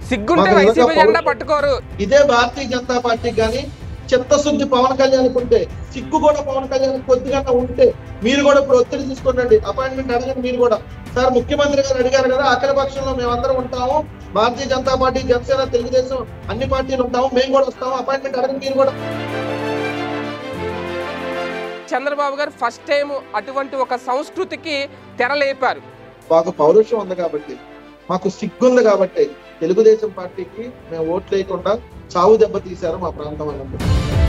సిగ్గుంటే మాకు వైసీపీ నిజంగా జెండా పౌరుషం- పట్టుకోరు ఇదే భారతీయ జనతా పార్టీ కానీ చిత్తశుద్ధి పవన్ కళ్యాణ్ ఉంటే సిగ్గు కూడా పవన్ కళ్యాణ్ కొద్దిగా ఉంటే మీరు కూడా ఇప్పుడు ఒత్తిడి తీసుకోండి అపాయింట్మెంట్ అడగండి మీరు కూడా సార్ ముఖ్యమంత్రి గారు అడిగారు కదా అఖిల పక్షంలో మేమందరం ఉంటాము భారతీయ జనతా పార్టీ జనసేన తెలుగుదేశం అన్ని పార్టీలు ఉంటాము మేము కూడా వస్తాము అపాయింట్మెంట్ అడగండి మీరు కూడా చంద్రబాబు గారు ఫస్ట్ టైం అటువంటి ఒక సంస్కృతికి తెరలేపారు మాకు పౌరుషం ఉంది కాబట్టి మాకు సిగ్గుంది కాబట్టి తెలుగుదేశం పార్టీకి మేము ఓట్లు వేయకుండా చావు దెబ్బ తీశారు మా ప్రాంతం వాళ్ళందరూ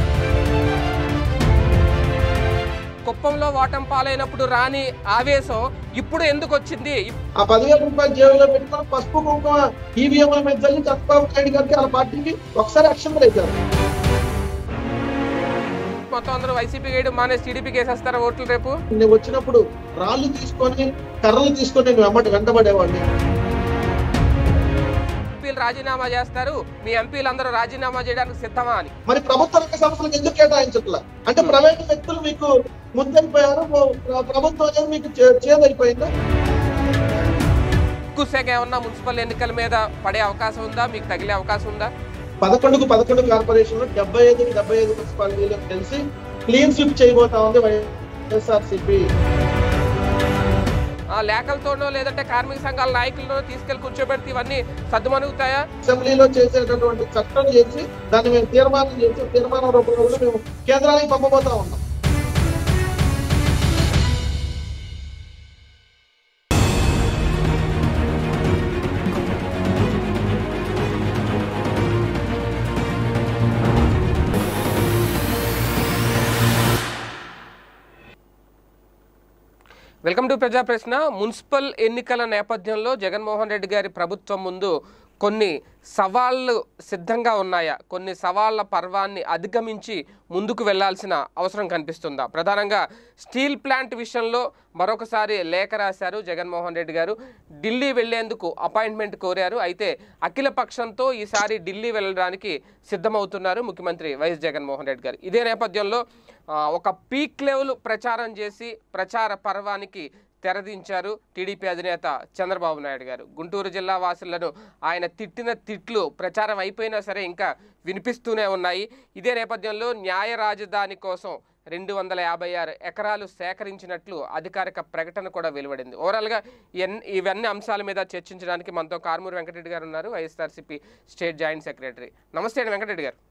కుప్పంలో ఓటం పాలైనప్పుడు రాని ఆవేశం ఇప్పుడు ఎందుకు వచ్చింది ఆ పదివేల రూపాయలు జేబులో పెట్టుకొని పసుపు కుంకుమ ఈవీఎంల మీద చల్లి చంద్రబాబు నాయుడు గారికి వాళ్ళ పార్టీకి ఒకసారి అక్షంతలు వేశారు మొత్తం అందరూ వైసీపీ గేయడం మానేసి టీడీపీకి వేసేస్తారా ఓట్లు రేపు నేను వచ్చినప్పుడు రాళ్ళు తీసుకొని కర్రలు తీసుకొని నేను వెంబడి వెంటబడేవాడిని ఎంపీలు రాజీనామా చేస్తారు మీ ఎంపీలు అందరూ రాజీనామా చేయడానికి సిద్ధమా అని మరి ప్రభుత్వ రంగ సంస్థలకు ఎందుకు కేటాయించట్లా అంటే ప్రైవేట్ వ్యక్తులు మీకు ముందైపోయారు ప్ర- ప్రభుత్వం అనేది మీకు చే- చేదైపోయిందా ఎక్కువ శాఖ ఏమన్నా మున్సిపల్ ఎన్నికల మీద పడే అవకాశం ఉందా మీకు తగిలే అవకాశం ఉందా పదకొండుకు పదకొండు కార్పొరేషన్లు డెబ్బై ఐదుకి డెబ్బై ఐదు మున్సిపాలిటీలకు కలిసి క్లీన్ స్విప్ చేయబోతా ఉంది వైఎస్ఆర్సీపీ ఆ లేఖలతోనో లేదంటే కార్మిక సంఘాల నాయకులతో తీసుకెళ్లి కూర్చోబెడితే ఇవన్నీ సద్దుమణుగుతాయా అసెంబ్లీలో చేసేటటువంటి చట్టం చేసి దాన్ని మేము తీర్మానం చేసి తీర్మానం రూపంలో కూడా మేము కేంద్రానికి పంపబోతా ఉన్నాం వెల్కమ్ టు ప్రజా ప్రశ్న మున్సిపల్ ఎన్నికల నేపథ్యంలో జగన్మోహన్ రెడ్డి గారి ప్రభుత్వం ముందు కొన్ని సవాళ్లు సిద్ధంగా ఉన్నాయా కొన్ని సవాళ్ల పర్వాన్ని అధిగమించి ముందుకు వెళ్లాల్సిన అవసరం కనిపిస్తుందా ప్రధానంగా స్టీల్ ప్లాంట్ విషయంలో మరొకసారి లేఖ రాశారు జగన్మోహన్ రెడ్డి గారు ఢిల్లీ వెళ్లేందుకు అపాయింట్మెంట్ కోరారు అయితే అఖిల పక్షంతో ఈసారి ఢిల్లీ వెళ్ళడానికి సిద్ధమవుతున్నారు ముఖ్యమంత్రి వైఎస్ జగన్మోహన్ రెడ్డి గారు ఇదే నేపథ్యంలో ఆ, ఒక పీక్ లెవెల్ ప్రచారం చేసి ప్రచార పర్వానికి తెరదించారు టీడీపీ అధినేత చంద్రబాబు నాయుడు గారు గుంటూరు జిల్లా వాసులను ఆయన తిట్టిన తిట్లు ప్రచారం అయిపోయినా సరే ఇంకా వినిపిస్తూనే ఉన్నాయి ఇదే నేపథ్యంలో న్యాయ రాజధాని కోసం రెండు వందల యాభై ఆరు ఎకరాలు సేకరించినట్లు అధికారిక ప్రకటన కూడా వెలువడింది ఓవరాల్గా ఎన్ ఇవన్నీ అంశాల మీద చర్చించడానికి మనతో కారుమూరి వెంకటరెడ్డి గారు ఉన్నారు వైఎస్ఆర్సీపీ స్టేట్ జాయింట్ సెక్రటరీ నమస్తే అండి వెంకటరెడ్డి గారు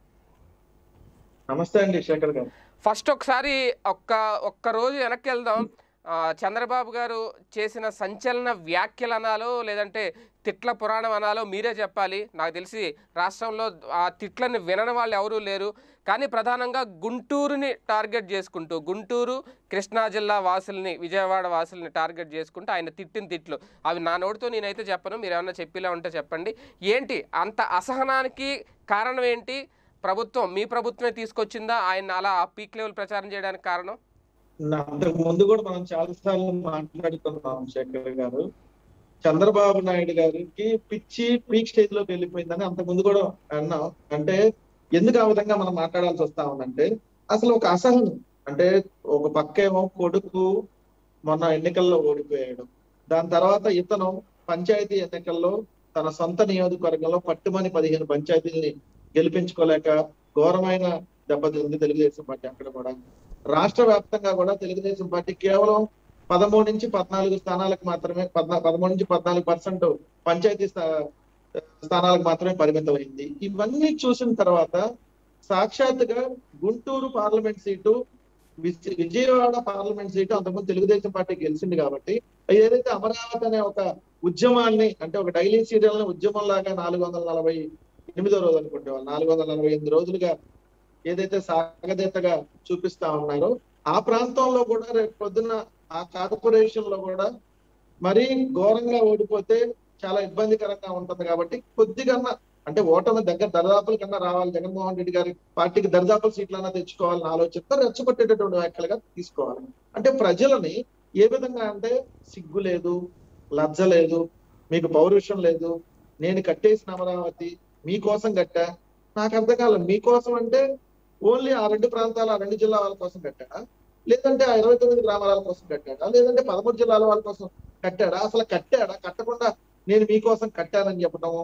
నమస్తే అండి శేఖర్ గారు ఫస్ట్ ఒకసారి ఒక్క ఒక్క రోజు వెనక్కి వెళ్దాం ఆ, చంద్రబాబు గారు చేసిన సంచలన వ్యాఖ్యలు అనాలో లేదంటే తిట్ల పురాణం అనాలో మీరే చెప్పాలి నాకు తెలిసి రాష్ట్రంలో ఆ తిట్లని వినని వాళ్ళు ఎవరూ లేరు కానీ ప్రధానంగా గుంటూరుని టార్గెట్ చేసుకుంటూ గుంటూరు కృష్ణా జిల్లా వాసుల్ని విజయవాడ వాసుల్ని టార్గెట్ చేసుకుంటూ ఆయన తిట్టిన తిట్లు అవి నా నోటితో నేనైతే చెప్పను మీరు ఏమన్నా చెప్పిలా ఉంటే చెప్పండి ఏంటి అంత అసహనానికి కారణం ఏంటి ప్రభుత్వం మీ ప్రభుత్వమే తీసుకొచ్చిందా ఆయన అలా పీక్ లెవెల్ ప్రచారం చేయడానికి కారణం నా- అంతకు ముందు కూడా మనం చాలా సార్లు మాట్లాడుకున్నాం శేఖర్ గారు చంద్రబాబు నాయుడు గారికి పిచ్చి పీక్ స్టేజ్ లోకి వెళ్ళిపోయిందని అంతకు ముందు కూడా అన్నాం అంటే ఎందుకు ఆ విధంగా మనం మాట్లాడాల్సి వస్తా ఉందంటే అసలు ఒక అసహనం అంటే ఒక పక్కేమో కొడుకు మొన్న ఎన్నికల్లో ఓడిపోయాడు దాని తర్వాత ఇతను పంచాయతీ ఎన్నికల్లో తన సొంత నియోజకవర్గంలో పట్టుమని పదిహేను పంచాయతీల్ని గెలిపించుకోలేక ఘోరమైన దెబ్బతింది తెలుగుదేశం పార్టీ అక్కడ కూడా రాష్ట్ర వ్యాప్తంగా కూడా తెలుగుదేశం పార్టీ కేవలం పదమూడు నుంచి పద్నాలుగు స్థానాలకు మాత్రమే పద్నా పదమూడు నుంచి పద్నాలుగు పర్సెంట్ పంచాయతీ స్థా- స్థానాలకు మాత్రమే పరిమితమైంది ఇవన్నీ చూసిన తర్వాత సాక్షాత్తుగా గుంటూరు పార్లమెంట్ సీటు విజ- విజయవాడ పార్లమెంట్ సీటు అంతకుముందు తెలుగుదేశం పార్టీ గెలిచింది కాబట్టి ఏదైతే అమరావతి అనే ఒక ఉద్యమాన్ని అంటే ఒక డైలీ సీరియల్ ఉద్యమం లాగా నాలుగు వందల నలభై ఎనిమిదో రోజు అనుకుంటే వాళ్ళు నాలుగు వందల నలభై ఎనిమిది రోజులుగా ఏదైతే సాగదీతగా చూపిస్తా ఉన్నారో ఆ ప్రాంతంలో కూడా రేపు పొద్దున్న ఆ కార్పొరేషన్ లో కూడా మరీ ఘోరంగా ఓడిపోతే చాలా ఇబ్బందికరంగా ఉంటుంది కాబట్టి కొద్దిగా అంటే ఓటమి దగ్గర దరిదాపుల కన్నా రావాలి జగన్మోహన్ రెడ్డి గారి పార్టీకి దరిదాపుల సీట్లన్నా తెచ్చుకోవాలని ఆలోచనతో రెచ్చగొట్టేటటువంటి వ్యాఖ్యలుగా తీసుకోవాలి అంటే ప్రజలని ఏ విధంగా అంటే సిగ్గు లేదు లజ్జ లేదు మీకు పౌరుషం లేదు నేను కట్టేసిన అమరావతి మీకోసం కట్టా నాకు అర్థం కాలేదు మీకోసం అంటే ఓన్లీ ఆ రెండు ప్రాంతాల ఆ రెండు జిల్లా వాళ్ళ కోసం కట్టాడా లేదంటే ఆ ఇరవై తొమ్మిది గ్రామాల కోసం కట్టాడా లేదంటే పదమూడు జిల్లాల వాళ్ళ కోసం కట్టాడా అసలు కట్టాడా కట్టకుండా నేను మీకోసం కట్టానని చెప్పడము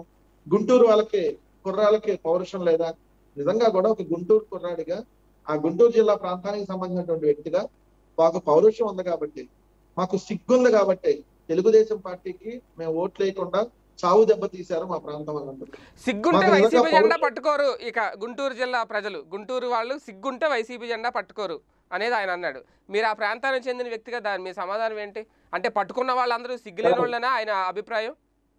గుంటూరు వాళ్ళకి కుర్రాళ్ళకి పౌరుషం లేదా నిజంగా కూడా ఒక గుంటూరు కుర్రాడిగా ఆ గుంటూరు జిల్లా ప్రాంతానికి సంబంధించినటువంటి వ్యక్తిగా మాకు పౌరుషం ఉంది కాబట్టి మాకు సిగ్గుంది కాబట్టి తెలుగుదేశం పార్టీకి మేము ఓట్లు వేయకుండా చావు దెబ్బ తీశారు మా ప్రాంతం వాళ్ళందరూ సిగ్గుంటే మాకు నిజంగా వైసీపీ జెండా పౌరుషం- పట్టుకోరు ఇక గుంటూరు జిల్లా ప్రజలు గుంటూరు వాళ్ళు సిగ్గుంటే వైసీపీ జెండా పట్టుకోరు అనేది ఆయన అన్నాడు మీరు ఆ ప్రాంతానికి చెందిన వ్యక్తిగా దాని మీ సమాధానం ఏంటి అంటే పట్టుకున్న వాళ్ళందరూ సిగ్గులేని వాళ్ళనా ఆయన అభిప్రాయం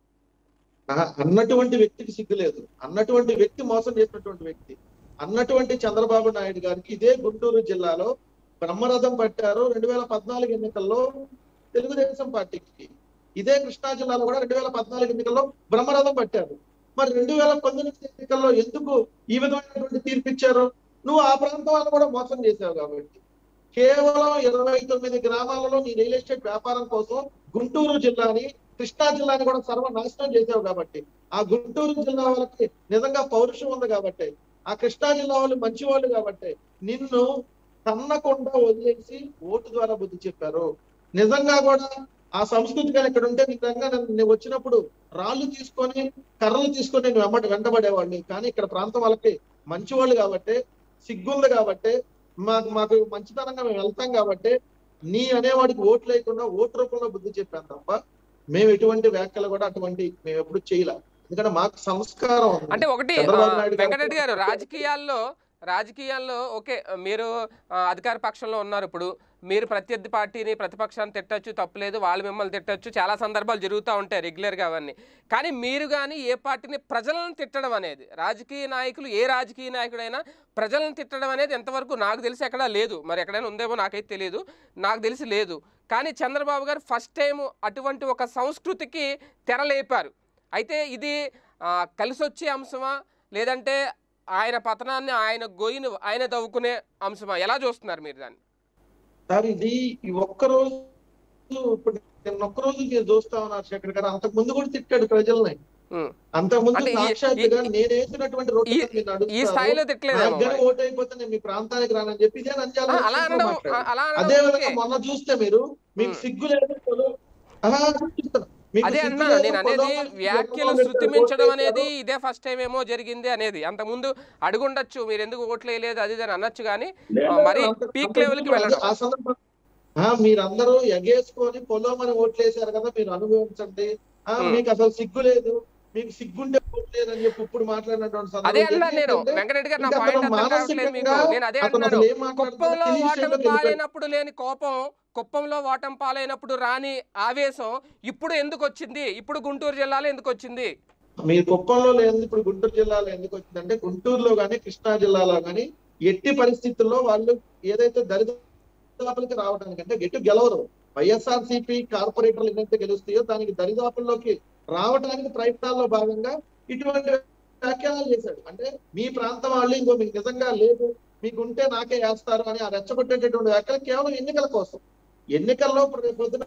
ఆహా, అన్నటువంటి వ్యక్తికి సిగ్గు లేదు అన్నటువంటి వ్యక్తి మోసం చేసినటువంటి వ్యక్తి అన్నటువంటి చంద్రబాబు నాయుడు గారికి ఇదే గుంటూరు జిల్లాలో బ్రహ్మరథం పట్టారు రెండు వేల పద్నాలుగు ఎన్నికల్లో తెలుగుదేశం పార్టీకి ఇదే కృష్ణా జిల్లాలో కూడా రెండు వేల పద్నాలుగు ఎన్నికల్లో బ్రహ్మరథం పట్టారు మరి రెండు వేల పంతొమ్మిది ఎన్నికల్లో ఎందుకు ఈ విధమైనటువంటి తీర్పు ఇచ్చారు నువ్వు ఆ ప్రాంతం వాళ్ళని కూడా మోసం చేసావు కాబట్టి కేవలం ఇరవై తొమ్మిది గ్రామాలలో నీ రియల్ ఎస్టేట్ వ్యాపారం కోసం గుంటూరు జిల్లాని కృష్ణా జిల్లాని కూడా సర్వనాశనం చేసావు కాబట్టి ఆ గుంటూరు జిల్లా వాళ్ళకి నిజంగా పౌరుషం ఉంది కాబట్టి ఆ కృష్ణా జిల్లా వాళ్ళు మంచి వాళ్ళు కాబట్టి నిన్ను తన్నకుండా వదిలేసి ఓటు ద్వారా బుద్ధి చెప్పారు నిజంగా కూడా ఆ సంస్కృతి కానీ ఇక్కడ ఉంటే నిజంగా నన్ను నేను వచ్చినప్పుడు రాళ్ళు తీసుకొని కర్రలు తీసుకొని నేను వెంబడి వెంటబడేవాడిని కానీ ఇక్కడ ప్రాంతం వాళ్ళకి మంచి వాళ్ళు కాబట్టి సిగ్గుంది కాబట్టి మాకు మాకు మంచితనంగా మేము వెళ్తాం కాబట్టి నీ అనేవాడికి ఓట్లు లేకుండా ఓటు రూపంలో బుద్ధి చెప్పాను తప్ప మేము ఎటువంటి వ్యాఖ్యలు కూడా అటువంటి మేము ఎప్పుడు చేయలే ఎందుకంటే మాకు సంస్కారం ఉంది. అంటే ఒకటి చంద్రబాబు ఆ, నాయుడు గారు- వెంకటరెడ్డి గారు రాజకీయాల్లో రాజకీయాల్లో ఓకే మీరు ఆ, అధికార పక్షంలో ఉన్నారు ఇప్పుడు మీరు ప్రత్యర్థి పార్టీని ప్రతిపక్షాన్ని తిట్టచ్చు తప్పులేదు వాళ్ళు మిమ్మల్ని తిట్టచ్చు చాలా సందర్భాలు జరుగుతూ ఉంటాయి రెగ్యులర్గా అవన్నీ కానీ మీరు కానీ ఏ పార్టీని ప్రజలను తిట్టడం అనేది రాజకీయ నాయకులు ఏ రాజకీయ నాయకుడైనా ప్రజలను తిట్టడం అనేది ఎంతవరకు నాకు తెలిసి ఎక్కడా లేదు మరి ఎక్కడైనా ఉందేమో నాకైతే తెలియదు నాకు తెలిసి లేదు కానీ చంద్రబాబు గారు ఫస్ట్ టైం అటువంటి ఒక సంస్కృతికి తెరలేపారు అయితే ఇది ఆ, కలిసొచ్చే అంశమా లేదంటే ఆయన పతనాన్ని ఆయన గొయ్యిని ఆయన తవ్వుకునే అంశమా ఎలా చూస్తున్నారు మీరు దాన్ని సార్ ఇది ఈ ఒక్క రోజు ఇప్పుడు నేను ఒక్క రోజు మీరు చూస్తా ఉన్నారు శేఖర్ గారు అంతకు ముందు కూడా తిట్టాడు ప్రజల్ని ఉం. అంతకు ముందు అంటే ఈ- సాక్షాత్తుగా ఈ- నేను వేసినటువంటి రోడ్డు ఈ- మీద మీరు ఈ నడుస్తారు. స్థాయిలో తిట్టలేదేమో నాకు మరి. ఓటు అయిపోతే నేను మీ ప్రాంతానికి రానని చెప్పి ఇదే నంద్యాల ఆ, అలా విషయంలో అనడం మాట్లాడాడు. అలా అదే అనడం విధంగా ఓకే. మొన్న చూస్తే మీరు మీకు ఉం. సిగ్గు లేదు పొలం. ఆహా, చూపిస్తాను. మీకు అదే సిగ్గు అన్నాను లేదు, నేను పొలం అనేది అని వ్యాఖ్యలు జగన్మోహన్ రెడ్డి శృతి గారు మించడం ఓటు అనేది వేశారు. ఇదే ఫస్ట్ టైం ఏమో జరిగింది అనేది అంతకుముందు అడుగుండొచ్చు మీరు ఎందుకు ఓట్లు వేయలేదు అది ఇది అని అనొచ్చు కానీ లేదు, మరి అంత- పీక్ అంత లెవెల్ కి ముందు వెళ్ళడం ఆ సందర్భం ఆ, మీరందరూ ఎగేసుకొని పొలమని ఓట్లేశారు కదా మీరు అనుభవించండి ఆ, ఉం. మీకు అసలు సిగ్గు లేదు మీకు సిగ్గుంటే ఓట్లేదని చెప్పి ఇప్పుడు మాట్లాడినటువంటి సందర్భం అదే అన్నాను నేను ఏంటంటే, వెంకటరెడ్డి గారు నా ఇంకా పాయింట్ అతను అర్థం కావట్లేదు మీకు మానసికంగా నేను అదే అతను అంటున్నాను అసలు ఏం మాట్లాడుతున్నాడో కుప్పంలో తెలియని ఓటమి విషయంలోకి వెళ్ళిపోయాడు. పాలైనప్పుడు లేని కోపం కుప్పంలో ఓటమి పాలైనప్పుడు రాని ఆవేశం ఇప్పుడు ఎందుకు వచ్చింది ఇప్పుడు గుంటూరు జిల్లాలో ఎందుకు వచ్చింది మీ కుప్పంలో లేదు ఇప్పుడు గుంటూరు జిల్లాలో ఎందుకు వచ్చిందంటే గుంటూరులో గానీ కృష్ణా జిల్లాలో గానీ ఎట్టి పరిస్థితుల్లో వాళ్ళు ఏదైతే దరిదాపులకి రావడానికి అంటే గట్టి గెలవరు వైఎస్ఆర్ సిపి కార్పొరేటర్లు ఎన్నైతే గెలుస్తాయో దానికి దరిదాపుల్లోకి రావడానికి ప్రయత్నాల్లో భాగంగా ఇటువంటి వ్యాఖ్యానాలు చేశాడు అంటే మీ ప్రాంతం వాళ్ళు ఇంకో మీకు నిజంగా లేదు మీకు ఉంటే నాకే వేస్తారు అని ఆ రెచ్చగొట్టేటటువంటి వ్యాఖ్యలు కేవలం ఎన్నికల కోసం ఎన్నికల్లో ఇప్పుడు రేపు పొద్దున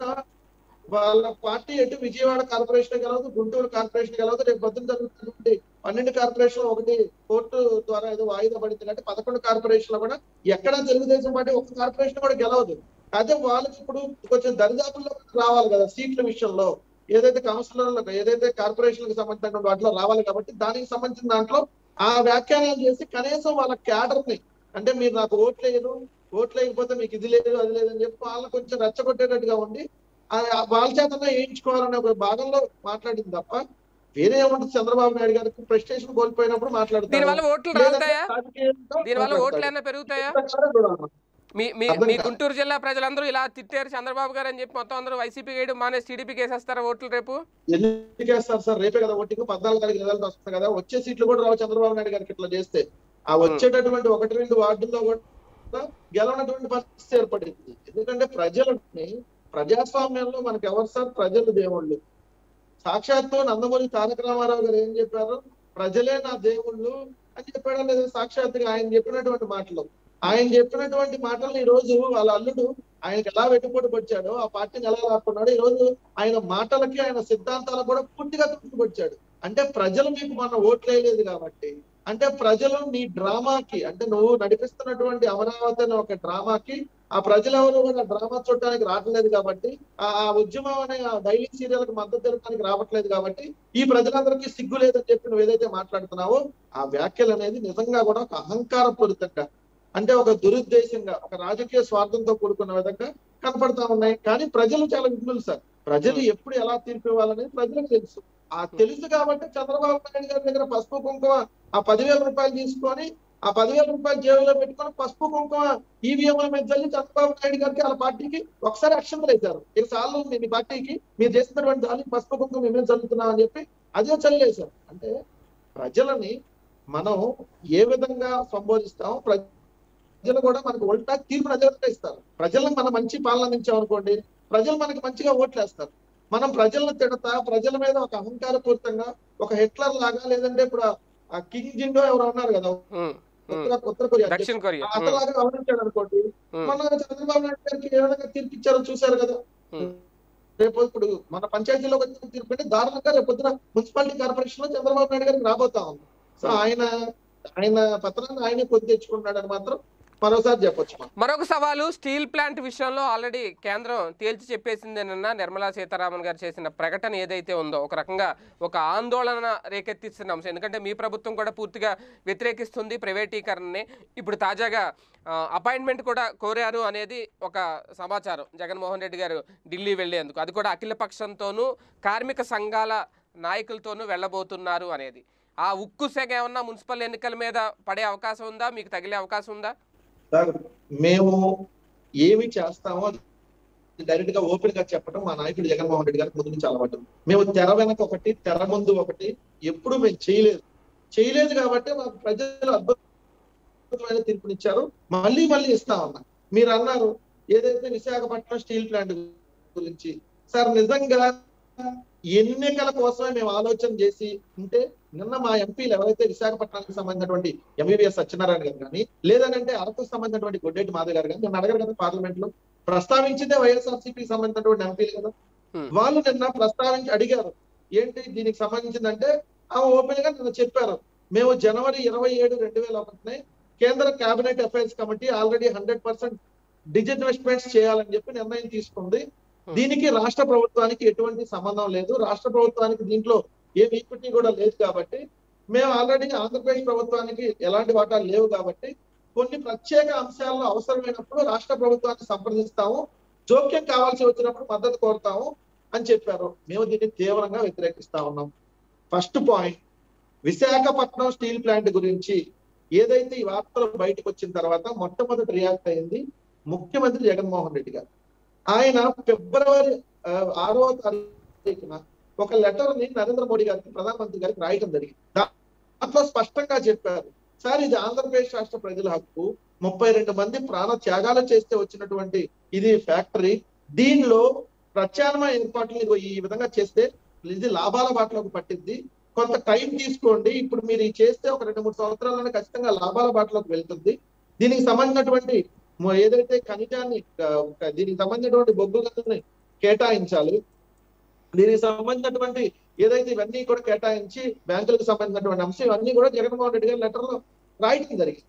వాళ్ళ పార్టీ ఎటు విజయవాడ కార్పొరేషన్ గెలవదు గుంటూరు కార్పొరేషన్ గెలవదు రేపు పొద్దున జరుగుతున్నటువంటి పన్నెండు కార్పొరేషన్ ఒకటి కోర్టు ద్వారా ఏదో వాయిదా పడింది అంటే పదకొండు కార్పొరేషన్ లో కూడా ఎక్కడా తెలుగుదేశం పార్టీ ఒక కార్పొరేషన్ కూడా గెలవదు అదే వాళ్ళకి ఇప్పుడు కొంచెం దరిదాపుల్లో రావాలి కదా సీట్ల విషయంలో ఏదైతే కౌన్సిలర్లకు ఏదైతే కార్పొరేషన్లకు సంబంధించిన వాటిలో రావాలి కాబట్టి దానికి సంబంధించిన దాంట్లో ఆ వ్యాఖ్యానాలు చేసి కనీసం వాళ్ళ క్యాడర్ ని అంటే మీరు నాకు ఓట్లేదు ఓట్లు లేకపోతే మీకు ఇది లేదు అది లేదు అని చెప్పి వాళ్ళని కొంచెం రెచ్చగొట్టేటట్టుగా ఉండి ఆ వాళ్ళ చేతనే వేయించుకోవాలనే ఒక భాగంలో మాట్లాడింది తప్ప వేరే ఏముంటుంది చంద్రబాబు నాయుడు గారికి ప్రెస్టేషన్ కోల్పోయినప్పుడు మాట్లాడతారు దీనివల్ల ఓట్లు లేదంటే రాలుతాయా రాజకీయంగా దీనివల్ల ఓట్లు మాట్లాడతారు. ఏమైనా పెరుగుతాయా ఇంతకాలం కూడా ఉన్నాం. మీ మీ అర్థం మీ కాదు. గుంటూరు జిల్లా ప్రజలందరూ ఇలా తిట్టారు చంద్రబాబు గారు అని చెప్పి మొత్తం అందరూ వైసీపీ వేయడం మానేసి టీడీపీకి వేసేస్తారా ఓట్లు రేపు ఎందుకు వేస్తారు సార్ రేపే కదా ఓటింగ్ పద్నాలుగు తారీఖు రిజల్ట్ వస్తుంది కదా వచ్చే సీట్లు కూడా రావు చంద్రబాబు నాయుడు గారికి ఇట్లా చేస్తే ఆ వచ్చేటటువంటి ఒకటి రెండు వార్డుల్లో కూడా గెలవనటువంటి పరిస్థితి ఏర్పడింది ఎందుకంటే ప్రజలని ప్రజాస్వామ్యంలో మనకు ఎవరు సార్ ప్రజలు దేవుళ్ళు సాక్షాత్తు నందమూరి తారక రామారావు గారు ఏం చెప్పారు ప్రజలే నా దేవుళ్ళు అని చెప్పాడు లేదా సాక్షాత్తుగా ఆయన చెప్పినటువంటి మాటలు ఆయన చెప్పినటువంటి మాటలు ఈ రోజు వాళ్ళ అల్లుడు ఆయనకి ఎలా వెట్టుపోటు వచ్చాడో ఆ పార్టీని ఎలా లాక్కున్నాడో ఈ రోజు ఆయన మాటలకి ఆయన సిద్ధాంతాలకు కూడా పూర్తిగా తుట్టుకొచ్చాడు అంటే ప్రజలు మీకు మన ఓట్లు వేయలేదు కాబట్టి అంటే ప్రజలు నీ డ్రామాకి అంటే నువ్వు నడిపిస్తున్నటువంటి అమరావతి అనే ఒక డ్రామాకి ఆ ప్రజలెవరు కూడా డ్రామా చూడటానికి రావట్లేదు కాబట్టి ఆ ఆ ఉద్యమం అనే ఆ డైలీ సీరియల్ కి మద్దతు తెలపడానికి రావట్లేదు కాబట్టి ఈ ప్రజలందరికీ సిగ్గు లేదని చెప్పి నువ్వు ఏదైతే మాట్లాడుతున్నావో ఆ వ్యాఖ్యలు అనేది నిజంగా కూడా ఒక అహంకారపూరితంగా అంటే ఒక దురుద్దేశంగా ఒక రాజకీయ స్వార్థంతో కూడుకున్న విధంగా కనపడతా ఉన్నాయి కానీ ప్రజలు చాలా విఘ్నులు సార్ ప్రజలు ఎప్పుడు ఎలా తీర్పు ఇవ్వాలనేది ప్రజలకు తెలుసు ఆ తెలుసు కాబట్టి చంద్రబాబు నాయుడు గారి దగ్గర పసుపు కుంకుమ ఆ పదివేల రూపాయలు తీసుకొని ఆ పదివేల రూపాయలు జేబులో పెట్టుకొని పసుపు కుంకుమ ఈవీఎంల మీద చల్లి చంద్రబాబు నాయుడు గారికి వాళ్ళ పార్టీకి ఒకసారి అక్షంతలు వేశారు ఇక సార్లు మీ మీ పార్టీకి మీరు చేసినటువంటి దానికి పసుపు కుంకుమ మేమే చల్లుతున్నాం అని చెప్పి అదే చల్లేశారు అంటే ప్రజలని మనం ఏ విధంగా సంబోధిస్తాం ప్రజలు కూడా మనకు ఉల్టా తీర్పు ప్రజలకు ఇస్తారు ప్రజలకు మనం మంచి పాలన అందించాం అనుకోండి ప్రజలు మనకి మంచిగా ఓట్లు వేస్తారు మనం ప్రజలను తిడతా ప్రజల మీద ఒక అహంకారపూరితంగా ఒక హిట్లర్ లాగా లేదంటే ఇప్పుడు ఆ- ఆ కింగ్ జింగో ఎవరు ఉన్నారు కదా ఉమ్, ఉమ్. ఉత్తర ఉత్తర కొరియా దక్షిణ కొరియా ఉమ్, అతలాగా గమనించాడు అనుకోండి ఉమ్, మొన్న చంద్రబాబు నాయుడు గారికి ఏ విధంగా తీర్పిచ్చారో చూశారు కదా ఉమ్. రేపు ఇప్పుడు మన పంచాయతీలో వచ్చిన తీర్పు అంటే దారుణంగా రేపు పొద్దున మున్సిపాలిటీ కార్పొరేషన్ లో చంద్రబాబు నాయుడు గారికి రాబోతా ఉంది సో ఆయన ఆయన పత్రాన్ని ఆయనే పొంది తెచ్చుకున్నాడని మాత్రం మరోసారి చెప్పొచ్చు మనం మరొక సవాలు స్టీల్ ప్లాంట్ విషయంలో ఆల్రెడీ కేంద్రం తేల్చి చెప్పేసిందేనన్న నిర్మలా సీతారామన్ గారు చేసిన ప్రకటన ఏదైతే ఉందో ఒక రకంగా ఒక ఆందోళన రేకెత్తిస్తున్న అంశం ఎందుకంటే మీ ప్రభుత్వం కూడా పూర్తిగా వ్యతిరేకిస్తుంది ప్రైవేటీకరణని ఇప్పుడు తాజాగా అపాయింట్మెంట్ కూడా కోరారు అనేది ఒక సమాచారం జగన్మోహన్ రెడ్డి గారు ఢిల్లీ వెళ్లేందుకు అది కూడా అఖిల పక్షంతోనూ కార్మిక సంఘాల నాయకులతోనూ వెళ్ళబోతున్నారు అనేది ఆ ఉక్కు సెగ ఏమన్నా మున్సిపల్ ఎన్నికల మీద పడే అవకాశం ఉందా మీకు తగిలే అవకాశం ఉందా సార్ మేము ఏమి చేస్తామో డైరెక్ట్ గా ఓపెన్ గా చెప్పడం మా నాయకుడు జగన్మోహన్ రెడ్డి గారికి ముందు నుంచి అలవాటు మేము తెర వెనక ఒకటి తెర ముందు ఒకటి ఎప్పుడు మేము చేయలేదు చేయలేదు కాబట్టి మాకు ప్రజలు అద్భుతమైన తీర్పునిచ్చారు మళ్ళీ మళ్ళీ ఇస్తా ఉన్నా మీరు అన్నారు ఏదైతే విశాఖపట్నం స్టీల్ ప్లాంట్ గురించి సార్ నిజంగా ఎన్నికల కోసమే మేము ఆలోచన చేసి ఉంటే నిన్న మా ఎంపీలు ఎవరైతే విశాఖపట్నానికి సంబంధించినటువంటి ఎంబీబీఎస్ సత్యనారాయణ గారు కానీ లేదనంటే అరకు సంబంధించినటువంటి గొడ్డెట్టి మాధవ్ గారు కానీ నేను అడగారు కదా పార్లమెంట్ లో ప్రస్తావించిందే వైఎస్ఆర్సీపీకి సంబంధించినటువంటి ఎంపీలు కదా Hmm. వాళ్ళు నిన్న ప్రస్తావించి అడిగారు ఏంటి దీనికి సంబంధించిందంటే ఆ ఓపెన్ గా నిన్న చెప్పారు మేము జనవరి ఇరవై ఏడు రెండు వేల ఒకటినే కేంద్ర cabinet affairs committee already hundred percent disinvestments చేయాలని చెప్పి నిర్ణయం తీసుకుంది దీనికి రాష్ట్ర ప్రభుత్వానికి ఎటువంటి సంబంధం లేదు రాష్ట్ర ప్రభుత్వానికి దీంట్లో ఏ ఈక్విటీ కూడా లేదు కాబట్టి మేము ఆల్రెడీ ఆంధ్రప్రదేశ్ ప్రభుత్వానికి ఎలాంటి వాటాలు లేవు కాబట్టి కొన్ని ప్రత్యేక అంశాల్లో అవసరమైనప్పుడు రాష్ట్ర ప్రభుత్వాన్ని సంప్రదిస్తాము జోక్యం కావాల్సి వచ్చినప్పుడు మద్దతు కోరుతాము అని చెప్పారు మేము దీన్ని తీవ్రంగా వ్యతిరేకిస్తా ఉన్నాం first point Visakhapatnam steel plant గురించి ఏదైతే ఈ వార్తలు బయటకు వచ్చిన తర్వాత మొట్టమొదటి రియాక్ట్ అయింది ముఖ్యమంత్రి జగన్మోహన్ రెడ్డి గారు ఆయన ఫిబ్రవరి ఆ, ఆరో తారీఖున ఒక లెటర్ ని నరేంద్ర మోడీ గారికి ప్రధానమంత్రి గారికి రాయటం జరిగింది దా- దాంట్లో స్పష్టంగా చెప్పారు సార్ ఇది ఆంధ్రప్రదేశ్ రాష్ట్ర ప్రజల హక్కు ముప్పై రెండు మంది ప్రాణ త్యాగాలు చేస్తే వచ్చినటువంటి ఇది ఫ్యాక్టరీ దీనిలో ప్రత్యామ్నాయ ఏర్పాట్లు ఇదిగో ఈ విధంగా చేస్తే ఇది లాభాల బాటలోకి పట్టింది కొంత టైం తీసుకోండి ఇప్పుడు మీరు ఇది చేస్తే ఒక రెండు మూడు సంవత్సరాలను ఖచ్చితంగా లాభాల బాటలోకి వెళ్తుంది దీనికి సంబంధించినటువంటి మొ- ఏదైతే ఖనిజాన్ని ఆ, ఒక- దీనికి సంబంధించినటువంటి బొగ్గు గనుల్ని కేటాయించాలి దీనికి సంబంధించినటువంటి ఏదైతే ఇవన్నీ కూడా కేటాయించి బ్యాంకులకు సంబంధించినటువంటి అంశం ఇవన్నీ కూడా జగన్మోహన్ రెడ్డి గారి లెటర్ లో రాయటం జరిగింది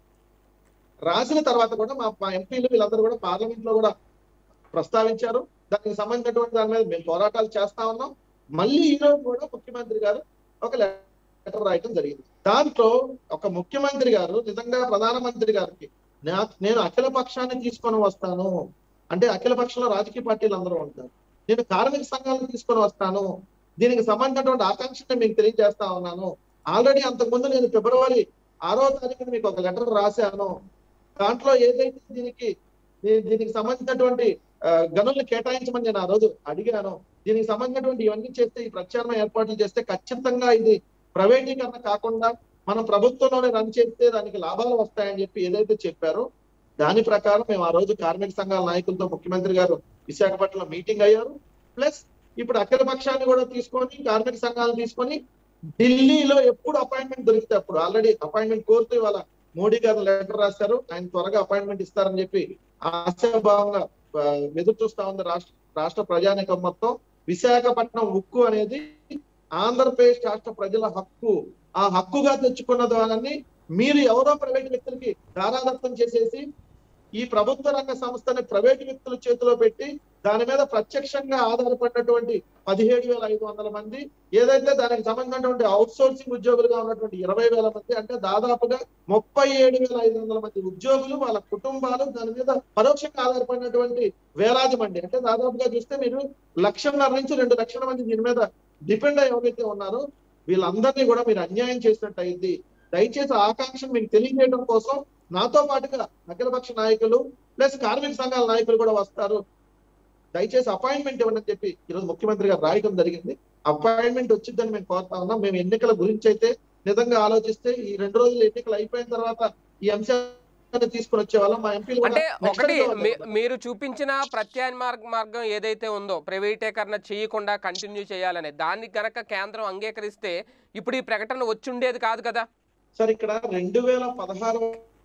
రాసిన తర్వాత కూడా మా మా ఎంపీలు వీళ్ళందరూ కూడా పార్లమెంట్ లో కూడా ప్రస్తావించారు దానికి సంబంధించినటువంటి దాని మీద మేము పోరాటాలు చేస్తా ఉన్నాం మళ్ళీ ఈ రోజు కూడా ముఖ్యమంత్రి గారు ఒక లెటర్ రాయటం జరిగింది దాంట్లో ఒక ముఖ్యమంత్రి గారు నిజంగా ప్రధానమంత్రి గారికి నా- నేను అఖిల పక్షాన్ని తీసుకొని వస్తాను అంటే అఖిల పక్షంలో రాజకీయ పార్టీలు అందరూ ఉంటారు నేను కార్మిక సంఘాలను తీసుకొని వస్తాను దీనికి సంబంధించినటువంటి ఆకాంక్షని మీకు తెలియజేస్తా ఉన్నాను ఆల్రెడీ అంతకుముందు నేను ఫిబ్రవరి ఆరో తారీఖున మీకు ఒక లెటర్ రాశాను దాంట్లో ఏదైతే దీనికి దీ- దీనికి సంబంధించినటువంటి ఆ, గనుల్ని కేటాయించమని నేను ఆ రోజు అడిగాను దీనికి సంబంధించినటువంటి ఇవన్నీ చేస్తే ఈ ప్రత్యామ్నాయ ఏర్పాట్లు చేస్తే ఖచ్చితంగా ఇది ప్రైవేటీకరణ కాకుండా మనం ప్రభుత్వంలోనే రన్ చేస్తే దానికి లాభాలు వస్తాయని చెప్పి ఏదైతే చెప్పారో దాని ప్రకారం మేము ఆ రోజు కార్మిక సంఘాల నాయకులతో ముఖ్యమంత్రి గారు విశాఖపట్నంలో మీటింగ్ అయ్యారు ప్లస్ ఇప్పుడు అఖిల పక్షాన్ని కూడా తీసుకొని కార్మిక సంఘాలను తీసుకొని ఢిల్లీలో ఎప్పుడు అపాయింట్మెంట్ దొరికితే అప్పుడు ఆల్రెడీ అపాయింట్మెంట్ కోరుతూ ఇవాళ మోడీ గారు లెటర్ రాశారు ఆయన త్వరగా అపాయింట్మెంట్ ఇస్తారని చెప్పి ఆశాభావంగా ఆ, ఎదురు చూస్తా ఉంది రాష్ట్ర రాష్ట్ర ప్రజానికం మొత్తం విశాఖపట్నం ఉక్కు అనేది ఆంధ్రప్రదేశ్ రాష్ట్ర ప్రజల హక్కు ఆ హక్కుగా తెచ్చుకున్న దానిని మీరు ఎవరో ప్రైవేట్ వ్యక్తులకి దారాదత్తం చేసేసి ఈ ప్రభుత్వ రంగ సంస్థని ప్రైవేట్ వ్యక్తుల చేతిలో పెట్టి దాని మీద ప్రత్యక్షంగా ఆధారపడినటువంటి పదిహేడు వేల ఐదు వందల మంది ఏదైతే దానికి సంబంధించినటువంటి అవుట్ సోర్సింగ్ ఉద్యోగులుగా ఉన్నటువంటి ఇరవై వేల మంది అంటే దాదాపుగా ముప్పై ఏడు వేల ఐదు వందల మంది ఉద్యోగులు వాళ్ళ కుటుంబాలు దాని మీద పరోక్షంగా ఆధారపడినటువంటి వేలాది మంది అంటే దాదాపుగా చూస్తే మీరు లక్షన్నర నుంచి రెండు లక్షల మంది దీని మీద డిపెండ్ అయి ఎవరైతే ఉన్నారో వీళ్ళందరినీ కూడా మీరు అన్యాయం చేసినట్టు అయింది దయచేసి ఆకాంక్షను మీకు తెలియజేయడం కోసం నాతో పాటుగా అఖిలపక్ష నాయకులు ప్లస్ కార్మిక సంఘాల నాయకులు కూడా వస్తారు దయచేసి అపాయింట్మెంట్ ఇవ్వండి అని చెప్పి ఈరోజు ముఖ్యమంత్రి గారు రాయడం జరిగింది అపాయింట్మెంట్ వచ్చిందని మేము కోరుతా ఉన్నాం మేము ఎన్నికల గురించి అయితే నిజంగా ఆలోచిస్తే ఈ రెండు రోజులు ఎన్నికలు అయిపోయిన తర్వాత ఈ అంశాన్ని తీసుకుని వచ్చే వాళ్ళం మా ఎంపీలు కూడా అంటే next ఒకటి time మీ- మీరు చూపించిన ప్రత్యామ్నాయ మార్గం ఏదైతే ఉందో ప్రైవేటీకరణ చేయకుండా కంటిన్యూ చేయాలని దాన్ని కనుక కేంద్రం అంగీకరిస్తే ఇప్పుడు ఈ ప్రకటన వచ్చుండేది కాదు కదా సార్ ఇక్కడ రెండు వేల పదహారు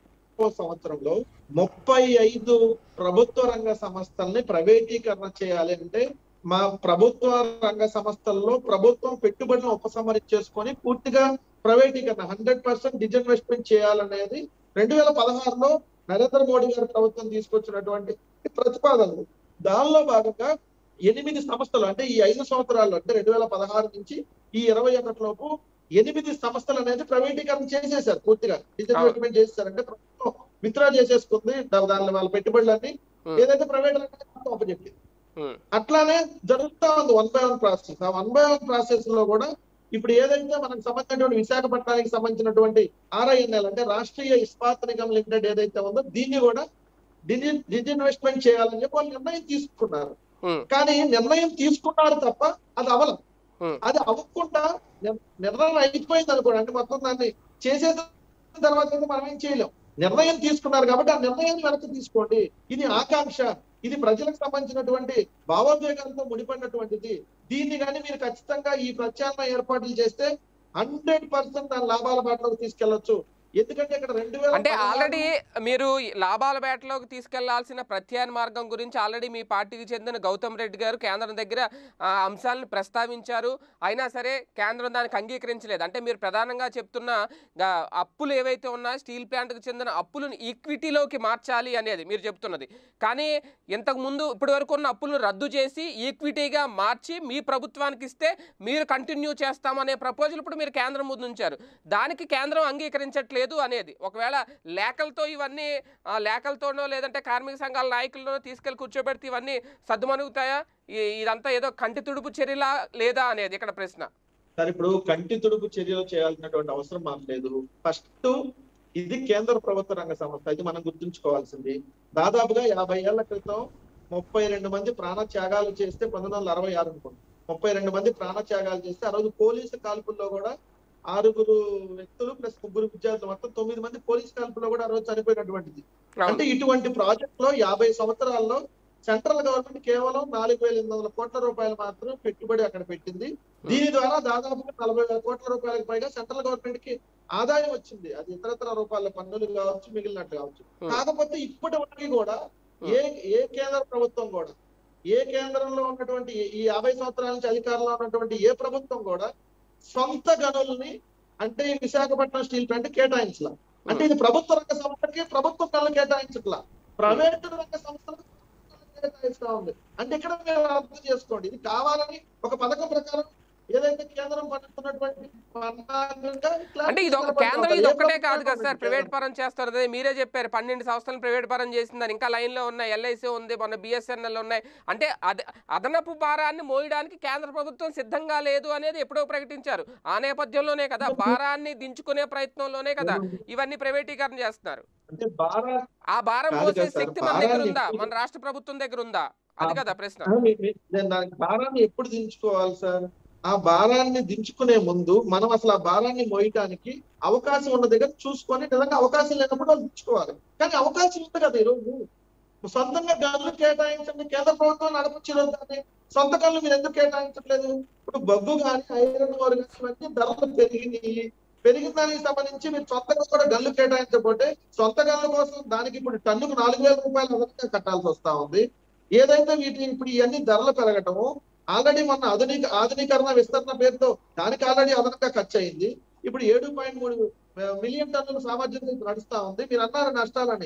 సంవత్సరంలో ముప్పై ఐదు ప్రభుత్వ రంగ సంస్థల్ని ప్రైవేటీకరణ చేయాలి అంటే మా ప్రభుత్వ రంగ సంస్థల్లో ప్రభుత్వం పెట్టుబడిని ఉపసంహరించేసుకొని పూర్తిగా ప్రైవేటీకరణ హండ్రెడ్ పర్సెంట్ డిజిన్వెస్ట్మెంట్ చేయాలనేది రెండు వేల పదహారులో నరేంద్ర మోడీ గారి ప్రభుత్వం తీసుకొచ్చినటువంటి ప్రతిపాదనలు దానిలో భాగంగా ఎనిమిది సంస్థలు అంటే ఈ ఐదు సంవత్సరాల్లో అంటే రెండు వేల పదహారు నుంచి ఈ ఇరవై ఒకటి లోపు ఎనిమిది సంస్థలు అనేది ప్రైవేటీకరణ చేసేసారు పూర్తిగా డిజిన్వెస్ట్మెంట్ చేసేసారు అంటే ప్రభుత్వం విత్డ్రా చేసేసుకుంది దా- దానిలో వాళ్ళ పెట్టుబడులన్నీ Hmm. ఏదైతే ప్రైవేట్ రంగానికి అప్పచెప్పింది ఉమ్, అట్లానే జరుగుతా ఉంది వన్ బై వన్ ప్రాసెస్ ఆ వన్ బై వన్ ప్రాసెస్ లో కూడా ఇప్పుడు ఏదైతే మనకు సంబంధించినటువంటి విశాఖపట్నానికి సంబంధించినటువంటి ఆర్ఐఎన్ఎల్ అంటే రాష్ట్రీయ ఇస్పాత్ నిగమ్ లిమిటెడ్ ఏదైతే ఉందో దీన్ని కూడా డిజి డిజిన్వెస్ట్మెంట్ చేయాలని చెప్పి వాళ్ళు నిర్ణయం తీసుకున్నారు ఉమ్, కానీ నిర్ణయం తీసుకున్నారు తప్ప అది అవలం Hmm. అది అవ్వకుండా నిర్- నిర్ణయం అయిపోయింది అనుకోండి అంటే మొత్తం దాన్ని చేసేసిన తర్వాత అయితే మనం ఏం చేయలేం నిర్ణయం తీసుకున్నారు కాబట్టి ఆ నిర్ణయాన్ని వెనక్కి తీసుకోండి ఇది ఆకాంక్ష ఇది ప్రజలకు సంబంధించినటువంటి భావోద్వేగాలతో ముడిపడినటువంటిది దీన్ని కానీ మీరు ఖచ్చితంగా ఈ ప్రత్యామ్నాయ ఏర్పాట్లు చేస్తే హండ్రెడ్ పర్సెంట్ దాని లాభాల బాటలోకి తీసుకెళ్లొచ్చు ఎందుకంటే ఇక్కడ రెండు వేల అంటే పదహారు- ఆల్రెడీ మీరు ఈ లాభాల వేటలోకి తీసుకెళ్లాల్సిన ప్రత్యామ్నాయ మార్గం గురించి ఆల్రెడీ మీ పార్టీకి చెందిన గౌతమ్ రెడ్డి గారు కేంద్రం దగ్గర ఆ, అంశాలను ప్రస్తావించారు అయినా సరే కేంద్రం దానికి అంగీకరించలేదు అంటే మీరు ప్రధానంగా చెప్తున్న గా- అప్పులు ఏవైతే ఉన్నాయో స్టీల్ ప్లాంట్కి చెందిన అప్పులను ఈక్విటీలోకి మార్చాలి అనేది మీరు చెప్తున్నది కానీ ఇంతకు ముందు ఇప్పటి వరకు ఉన్న అప్పులను రద్దు చేసి ఈక్విటీగా మార్చి మీ ప్రభుత్వానికి ఇస్తే మీరు కంటిన్యూ చేస్తామనే ప్రపోజల్ ఇప్పుడు మీరు కేంద్రం ముందు ఉంచారు దానికి కేంద్రం అంగీకరించట్లేదు అనేది ఒకవేళ లేఖలతో ఇవన్నీ ఆ, లేఖలతోనో లేదంటే కార్మిక సంఘాల నాయకులనో తీసుకెళ్లి కూర్చోబెడితే ఇవన్నీ సద్దుమణుగుతాయా ఈ- ఇదంతా ఏదో కంటి తుడుపు చర్యలా లేదా అనేది ఇక్కడ ప్రశ్న సార్ ఇప్పుడు కంటి తుడుపు చర్యలు చేయాల్సినటువంటి అవసరం మాకు లేదు ఫస్ట్ ఇది కేంద్ర ప్రభుత్వ రంగ సంస్థ ఇది మనం గుర్తుంచుకోవాల్సింది దాదాపుగా యాభై ఏళ్ల క్రితం ముప్పై రెండు మంది ప్రాణ త్యాగాలు చేస్తే పంతొమ్మిది వందల అరవై ఆరు అనుకోండి ముప్పై రెండు మంది ప్రాణ త్యాగాలు చేస్తే ఆ రోజు పోలీసు కాల్పుల్లో కూడా ఆరుగురు వ్యక్తులు ప్లస్ ముగ్గురు విద్యార్థులు మొత్తం తొమ్మిది మంది పోలీసు కాల్పుల్లో కూడా ఆ రోజు చనిపోయినటువంటిది అంటే ఇటువంటి ప్రాజెక్ట్ లో యాభై సంవత్సరాల్లో సెంట్రల్ గవర్నమెంట్ కేవలం నాలుగు వేల ఎనిమిది వందల కోట్ల రూపాయలు మాత్రం పెట్టుబడి అక్కడ పెట్టింది దీని ద్వారా దాదాపుగా నలభై వేల కోట్ల రూపాయలకు పైగా సెంట్రల్ గవర్నమెంట్ కి ఆదాయం వచ్చింది అది ఇతరతర రూపాయల పన్నులు కావచ్చు మిగిలినట్టు కావచ్చు Hmm. కాకపోతే ఇప్పటి వరకు కూడా ఏ ఏ కేంద్ర ప్రభుత్వం కూడా ఏ కేంద్రంలో ఉన్నటువంటి ఈ- ఈ యాభై సంవత్సరాల నుంచి అధికారంలో ఉన్నటువంటి ఏ ప్రభుత్వం కూడా సొంత గనుల్ని అంటే ఈ విశాఖపట్నం స్టీల్ ప్లాంట్ కేటాయించలా అంటే ఇది ప్రభుత్వ రంగ సంస్థకి ప్రభుత్వం గనులు కేటాయించట్లా ప్రైవేట్ రంగ సంస్థలకు కేటాయిస్తా ఉంది అంటే ఇక్కడ మీరు అర్థం చేసుకోండి ఇది కావాలని ఒక పథకం ప్రకారం ఏదైతే కేంద్రం పట్టుకున్నటువంటి పన్నాగంగా ఇట్లా అంటే ఇది ఒక నిలబడతా కేంద్రం ఉంటారు. ఇది ఏ ఒక్కటే కాదు ప్రభుత్వం కదా సార్ ఉంది? ప్రైవేట్ పరం చేస్తారు అదే మీరే చెప్పారు పన్నెండు సంవత్సరాలు ప్రైవేట్ పరం చేసిందని ఇంకా లైన్ లో ఉన్నాయి ఎల్ఐసి ఉంది మన బిఎస్ఎన్ఎల్ ఉన్నాయి అంటే అద అదనపు భారాన్ని మోయడానికి కేంద్ర ప్రభుత్వం సిద్ధంగా లేదు అనేది ఎప్పుడో ప్రకటించారు ఆ నేపథ్యంలోనే కదా భారాన్ని దించుకునే ప్రయత్నంలోనే కదా ఇవన్నీ ప్రైవేటీకరణ చేస్తున్నారు అంటే భారత ఆ భారం కాదు మోసే కదా సార్, శక్తి మన దగ్గర భారాన్ని ఉందా ఎక్కువ- మన రాష్ట్ర ప్రభుత్వం దగ్గర ఉందా అది కదా ప్రశ్న ఆ, మీ- మీ- నేను దానికి భారాన్ని ఎప్పుడు దించుకోవాలి సార్ ఆ భారాన్ని దించుకునే ముందు మనం అసలు ఆ భారాన్ని మోయటానికి అవకాశం ఉన్న దగ్గర చూసుకొని నిజంగా అవకాశం లేనప్పుడు వాళ్ళు దించుకోవాలి కానీ అవకాశం ఉంది కదా ఈరోజు సొంతంగా గనులు కేటాయించండి కేంద్ర ప్రభుత్వం నడపచ్చు ఈరోజు దాన్ని సొంత గనులు మీరు ఎందుకు కేటాయించట్లేదు ఇప్పుడు బొగ్గు కానీ ఐరన్ ఓర్ కానీ ఇవన్నీ ధరలు పెరిగినాయి పెరిగిన దానికి సంబంధించి మీరు సొంతంగా కూడా గన్లు కేటాయించకపోతే సొంత గన్ల కోసం దానికి ఇప్పుడు టన్నుకు నాలుగు వేల రూపాయలు అదనంగా కట్టాల్సి వస్తా ఉంది ఏదైతే వీటి ఇప్పుడు ఇవన్నీ ధరలు పెరగటము ఆల్రెడీ మొన్న ఆధునిక ఆధునీకరణ విస్తరణ పేరుతో దానికి ఆల్రెడీ అదనంగా ఖర్చు అయింది ఇప్పుడు ఏడు పాయింట్ మూడు మిలియన్ టన్నుల సామర్థ్యం నడుస్తా ఉంది మీరు అన్నారు నష్టాలని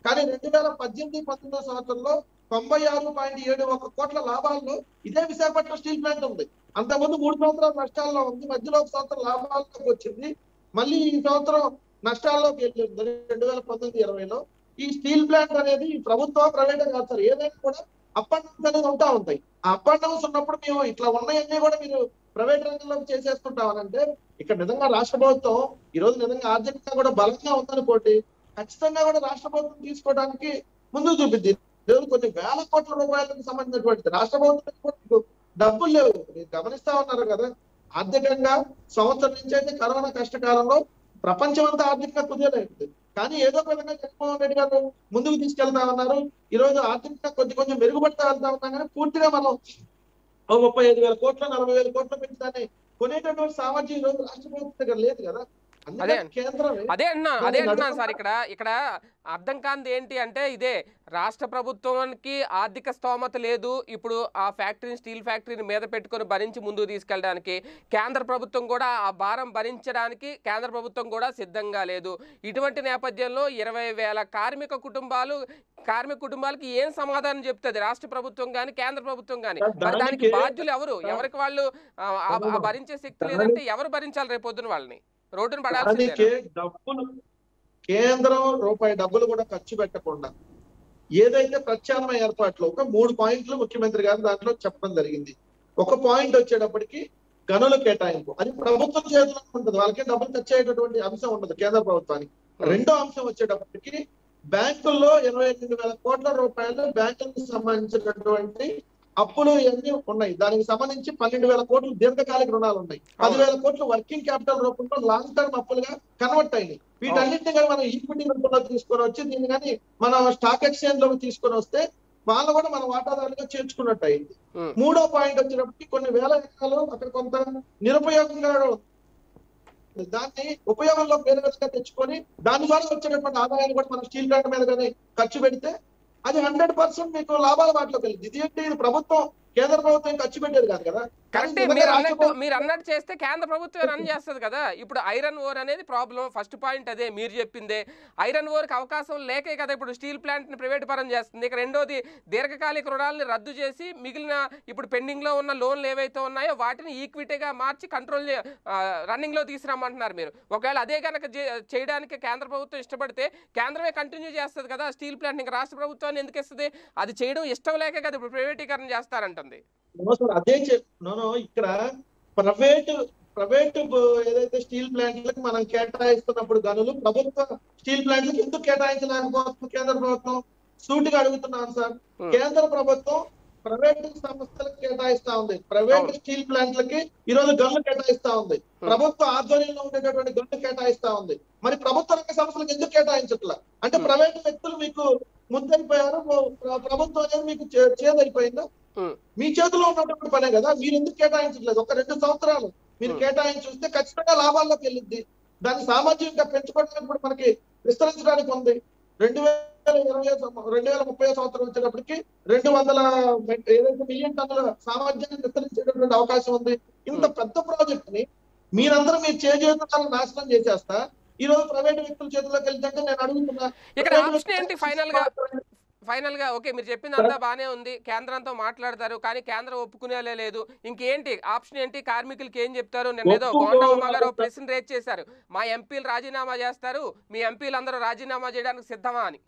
కానీ రెండు వేల పద్దెనిమిది పంతొమ్మిదో సంవత్సరంలో తొంభై ఆరు పాయింట్ ఏడు ఒక కోట్ల లాభాల్లో ఇదే విశాఖపట్నం స్టీల్ ప్లాంట్ ఉంది అంతకుముందు మూడు సంవత్సరాలు నష్టాల్లో ఉంది మధ్యలో ఒక సంవత్సరం లాభాల్లోకి వచ్చింది మళ్ళీ ఈ సంవత్సరం నష్టాల్లోకి వెళ్ళింది రెండు వేల పంతొమ్మిది ఇరవైలో ఈ స్టీల్ ప్లాంట్ అనేది ఈ ప్రభుత్వం ప్రైవేట్ కాదు సార్ ఏదైనా కూడా అప్ అండ్ డౌన్స్ అనేది ఉంటా ఉంటాయి ఆ అప్ అండ్ డౌన్స్ ఉన్నప్పుడు మేము ఇట్లా ఉన్నాయన్నీ కూడా మీరు ప్రైవేట్ రంగంలోకి చేసేసుకుంటామనంటే ఇక్కడ నిజంగా రాష్ట్ర ప్రభుత్వం ఈ రోజు నిజంగా ఆర్థికంగా కూడా బలంగా ఉందనుకోండి ఖచ్చితంగా కూడా రాష్ట్ర ప్రభుత్వం తీసుకోవడానికి ముందుకు చూపింది లేదు కొన్ని వేల కోట్ల రూపాయలకు సంబంధించినటువంటిది రాష్ట్ర ప్రభుత్వం కూడా మీకు డబ్బులు లేవు మీరు గమనిస్తా ఉన్నారు కదా ఆర్థికంగా సంవత్సరం నుంచి అయితే కరోనా కష్టకాలంలో ప్రపంచం అంతా ఆర్థికంగా కుదేలైంది కానీ ఏదో ఒక విధంగా జగన్మోహన్ రెడ్డి గారు ముందుకు తీసుకెళ్తా ఉన్నారు ఈ రోజు ఆర్థికంగా కొద్ది కొంచెం మెరుగుపడతా వెళ్తా ఉన్నాం కానీ పూర్తిగా మనం ఓ ముప్పై ఐదు వేల కోట్ల నలభై వేల కోట్ల పెంచుతానే కొనేటటువంటి సామర్థ్యం ఈ రోజు రాష్ట్ర ప్రభుత్వం దగ్గర లేదు కదా అందుకని అదే. కేంద్రమే అదే అన్నా అదే నడుపుతున్న- అంటున్నాను సార్ ఇక్కడ ఇక్కడ అర్థం కానిది ఏంటి అంటే ఇదే రాష్ట్ర ప్రభుత్వానికి ఆర్థిక స్తోమత లేదు ఇప్పుడు ఆ ఫ్యాక్టరీని స్టీల్ ఫ్యాక్టరీని మీద పెట్టుకొని భరించి ముందుకు తీసుకెళ్ళడానికి కేంద్ర ప్రభుత్వం కూడా ఆ భారం భరించడానికి కేంద్ర ప్రభుత్వం కూడా సిద్ధంగా లేదు ఇటువంటి నేపథ్యంలో ఇరవై వేల కార్మిక కుటుంబాలు కార్మిక కుటుంబాలకి ఏం సమాధానం చెప్తుంది రాష్ట్ర ప్రభుత్వం కానీ కేంద్ర ప్రభుత్వం కానీ సార్, మరి దానికి దానికి- బాధ్యులు ఎవరు ఎవరికి వాళ్ళు ఆ, ఆ- ఆ భరించే శక్తి లేదంటే ఎవరు భరించాలి రేపు పొద్దున వాళ్ళని రోడ్డును పడాల్సిందే దానికి డబ్బులు కేంద్రం రూపాయి డబ్బులు కూడా ఖర్చు పెట్టకుండా ఏదైతే ప్రత్యామ్నాయ ఏర్పాట్లు ఒక మూడు పాయింట్లు ముఖ్యమంత్రి గారు దాంట్లో చెప్పడం జరిగింది ఒక పాయింట్ వచ్చేటప్పటికి గనుల కేటాయింపు అది ప్రభుత్వం చేతిలో ఉంటుంది వాళ్ళకి డబ్బులు ఖర్చు అయ్యేటటువంటి అంశం ఉండదు కేంద్ర ప్రభుత్వానికి రెండో అంశం వచ్చేటప్పటికి బ్యాంకుల్లో ఇరవై ఎనిమిది వేల కోట్ల రూపాయలు బ్యాంకులకు సంబంధించినటువంటి అప్పులు ఇవన్నీ ఉన్నాయి దానికి సంబంధించి పన్నెండు వేల కోట్లు దీర్ఘకాలిక రుణాలు ఉన్నాయి పదివేల కోట్లు వర్కింగ్ క్యాపిటల్ రూపంలో లాంగ్ టర్మ్ అప్పులుగా కన్వర్ట్ అయినాయి వీటన్నింటినీ కానీ మనం ఈక్విటీ రూపంలో తీసుకొని వచ్చి దీన్ని కానీ మనం స్టాక్ ఎక్స్చేంజ్ లో తీసుకొని వస్తే వాళ్ళు కూడా మన వాటాదారులుగా చేర్చుకున్నట్టు అయింది ఉం. మూడో పాయింట్ వచ్చినప్పటికి కొన్ని వేల ఎకరాలు అక్కడ కొంత నిరుపయోగంగా ఉంది. దాన్ని ఉపయోగంలో వేరే విధంగా తెచ్చుకొని దాని ద్వారా వచ్చేటటువంటి ఆదాయాన్ని కూడా మనం స్టీల్ ప్లాంట్ మీద కానీ ఖర్చు పెడితే అది హండ్రెడ్ పర్సెంట్ మీకు లాభాల వాటిలోకి వెళ్ళింది ఇది ఏంటి ఇది ప్రభుత్వం కేంద్ర ప్రభుత్వం ఖర్చు పెట్టేది కాదు కదా కరెక్టే కానీ మీరు రాష్ట్ర అన్నట్టు ప్రభుత్వం- మీరు అన్నట్టు చేస్తే కేంద్ర ప్రభుత్వం రన్ చేస్తుంది కదా ఇప్పుడు ఐరన్ ఓర్ అనేది ప్రాబ్లం ఫస్ట్ పాయింట్ అదే మీరు చెప్పిందే ఐరన్ ఓర్కి అవకాశం లేకే కదా ఇప్పుడు స్టీల్ ప్లాంట్ని ప్రైవేట్ పరం చేస్తుంది ఇక రెండోది దీర్ఘకాలిక రుణాలని రద్దు చేసి మిగిలిన ఇప్పుడు పెండింగ్లో ఉన్న లోన్లు ఏవైతే ఉన్నాయో వాటిని ఈక్విటీగా మార్చి కంట్రోల్ రన్నింగ్లో తీసుకురమ్మంటున్నారు మీరు ఒకవేళ అదే కనుక చే- చేయడానికి కేంద్ర ప్రభుత్వం ఇష్టపడితే కేంద్రమే కంటిన్యూ చేస్తుంది కదా స్టీల్ ప్లాంట్ ఇంకా రాష్ట్ర ప్రభుత్వాన్ని ఎందుకు ఇస్తుంది అది చేయడం ఇష్టం లేకే కదా ఇప్పుడు ప్రైవేటీకరణ చేస్తారంటుంది నో సార్ అదే చెప్తున్నాను ఇక్కడ ప్రైవేట్ ప్రైవేట్ ఏదైతే స్టీల్ ప్లాంట్లకు మనం కేటాయిస్తున్నప్పుడు గనులు ప్రభుత్వ స్టీల్ ప్లాంట్లకు ఎందుకు కేటాయించలేకపోతుంది కేంద్ర ప్రభుత్వం సూటిగా అడుగుతున్నాను సార్ Hmm. కేంద్ర ప్రభుత్వం ప్రైవేట్ సంస్థలకు కేటాయిస్తా ఉంది ప్రైవేట్ అవును. స్టీల్ ప్లాంట్లకి ఈ రోజు గనులు కేటాయిస్తా ఉంది ప్రభుత్వ ఆధ్వర్యంలో ఉండేటటువంటి గనులు కేటాయిస్తా ఉంది మరి ప్రభుత్వ రంగ సంస్థలకు ఎందుకు కేటాయించట్లా అంటే Hmm. ప్రైవేట్ వ్యక్తులు మీకు ముద్దైపోయారు ప్ర- ప్రభుత్వం అనేది మీకు చే- చేదైపోయిందా Hmm. మీ చేతిలో ఉన్నటువంటి పనే కదా మీరు ఎందుకు కేటాయించట్లేదు ఒక రెండు సంవత్సరాలు మీరు Hmm. కేటాయించి చూస్తే ఖచ్చితంగా లాభాల్లోకి వెళ్ళింది దాని సామర్థ్యం ఇంకా పెంచుకోవడానికి ఇప్పుడు మనకి విస్తరించడానికి ఉంది రెండు వేల ఇరవై రెండు వేల ముప్పై సంవత్సరం వచ్చేటప్పటికి రెండు వందల మెట్- ఏదైతే మిలియన్ టన్నుల సామర్థ్యాన్ని విస్తరించేటటువంటి అవకాశం ఉంది ఇంత పెద్ద ప్రాజెక్ట్ ని మీరందరూ మీరు చేజేతులను నాశనం చేసేస్తా ఈ రోజు ప్రైవేట్ వ్యక్తుల చేతిలోకి వెళ్తుంటే నేను అడుగుతున్నా ఇక్కడ ప్రైవేట్ ఆప్షన్ ఏంటి వ్యక్తులు ఫైనల్ గా ఫైనల్ గా ఓకే మీరు చెప్పింది అంతా బానే ఉంది కేంద్రంతో మాట్లాడతారు కానీ కేంద్రం ఒప్పుకునేలే లేదు ఇంకేంటి ఆప్షన్ ఏంటి కార్మికులకి ఏం చెప్తారు నిన్న ఏదో ఒప్పుకోవాలి. గోండమ్మ గారు ప్రశ్న రేట్ చేశారు మా ఎంపీలు రాజీనామా చేస్తారు మీ ఎంపీలు అందరూ రాజీనామా చేయడానికి సిద్ధమా అని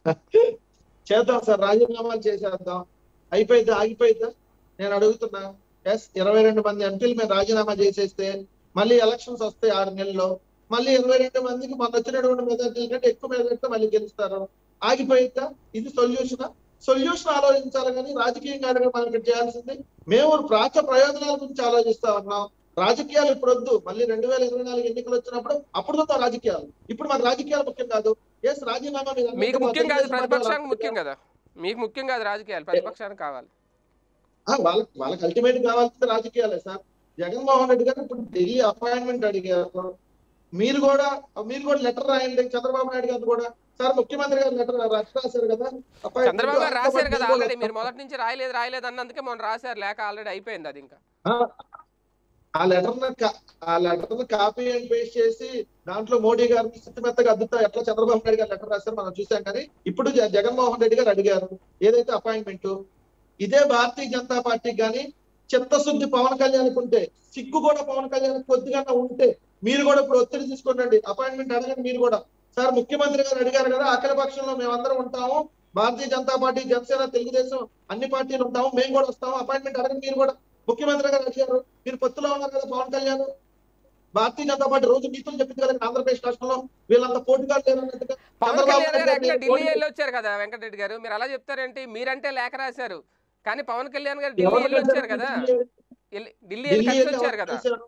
చేద్దాం సార్ రాజీనామాలు చేసేద్దాం అయిపోయిందా ఆగిపోయిందా నేను అడుగుతున్నా ఎస్ ఇరవై రెండు మంది ఎంపీలు మేము రాజీనామా చేసేస్తే మళ్ళీ ఎలక్షన్స్ వస్తాయి ఆరు నెలల్లో మళ్ళీ ఇరవై రెండు మందికి మన వచ్చినటువంటి మెజార్టీల కంటే ఎక్కువ మెజార్టీ మళ్ళీ గెలుస్తారు ఆగిపోయిందా ఇది సొల్యూషన్ సొల్యూషన్ ఆలోచించాలి కానీ రాజకీయం కాదు కదా మనం ఇక్కడ చేయాల్సింది మేము రాష్ట్ర ప్రయోజనాల గురించి ఆలోచిస్తా ఉన్నాం రాజకీయాలు ఇప్పుడు వద్దు మళ్ళీ రెండు వేల ఇరవై నాలుగు ఎన్నికలు వచ్చినప్పుడు అప్పుడు చూద్దాం రాజకీయాలు ఇప్పుడు మన రాజకీయాలు ముఖ్యం కాదు ఎస్ రాజీనామా మీరు అన్నట్టు మీకు మా ముఖ్యం కాదు తెలుగుదేశం పార్టీ ప్రతిపక్షానికి వాళ్ళు ముఖ్యం కదా మీకు ముఖ్యం కాదు రాజకీయాలు ప్రతిపక్షానికి కావాలి ఆ, వాళ్ళకి వాళ్ళకి అల్టిమేట్ కావాల్సింది రాజకీయాలే సార్ జగన్మోహన్ రెడ్డి గారు ఇప్పుడు ఢిల్లీ అపాయింట్మెంట్ అడిగారు మీరు కూడా మీరు కూడా లెటర్ రాయండి చంద్రబాబు నాయుడు గారు కూడా సార్ ముఖ్యమంత్రి గారు లెటర్ రాశారు కదా appointment. చంద్రబాబు గారు రాశారు కదా మీరు ఆల్రెడీ కూడా- మీరు మొదటి నుంచి రాయలేదు రాయలేదు అన్నందుకే మొన్న రాశారు లేక ఆల్రెడీ అయిపోయింది అది ఇంకా ఆ, ఆ లెటర్ ఆ లెటర్ కాపీ అండ్ పేస్ట్ చేసి దాంట్లో మోడీ గారిని స్థితిమెత్తగా అద్దుతా ఎట్లా చంద్రబాబు నాయుడు గారు లెటర్ రాశారు మనం చూసాం కానీ ఇప్పుడు జ- జగన్మోహన్ రెడ్డి గారు అడిగారు ఏదైతే అపాయింట్మెంట్ ఇదే భారతీయ జనతా పార్టీకి కానీ చిత్తశుద్ధి పవన్ కళ్యాణ్ ఉంటే సిగ్గు కూడా పవన్ కళ్యాణ్ కొద్దిగా ఉంటే మీరు కూడా ఇప్పుడు ఒత్తిడి తీసుకోండి అపాయింట్మెంట్ అడగండి మీరు కూడా సార్ ముఖ్యమంత్రి గారు అడిగారు కదా అఖిల పక్షంలో మేమందరం ఉంటాము భారతీయ జనతా పార్టీ జనసేన తెలుగుదేశం అన్ని పార్టీలు ఉంటాము మేము కూడా వస్తాము అపాయింట్మెంట్ అడగండి మీరు కూడా ముఖ్యమంత్రి గారు అడిగారు మీరు పొత్తులో ఉన్నారు కదా పవన్ కళ్యాణ్ భారతీయ జనతా పార్టీ రోజు నీతులు చెప్పింది కదా ఆంధ్రప్రదేశ్ రాష్ట్రంలో వీళ్ళంత పోటీగా లేరు అన్నట్టుగా పవన్ చంద్రబాబు కళ్యాణ్ గారు నాయుడు ఎక్కడ గారిని ఢిల్లీ పోటీ- వెళ్ళి వచ్చారు కదా వెంకటరెడ్డి గారు మీరు అలా చెప్తారేంటి మీరంటే లేఖ రాశారు కానీ పవన్ కళ్యాణ్ గారు ఢిల్లీ ఎవరు వెళ్ళి వచ్చారు కలిశారు? కదా ఢిల్లీ- వెళ్ళి- ఢిల్లీ వెళ్ళి ఢిల్లీ కలిసి వెళ్ళి వచ్చారు ఎవరు కదా కలిశారు?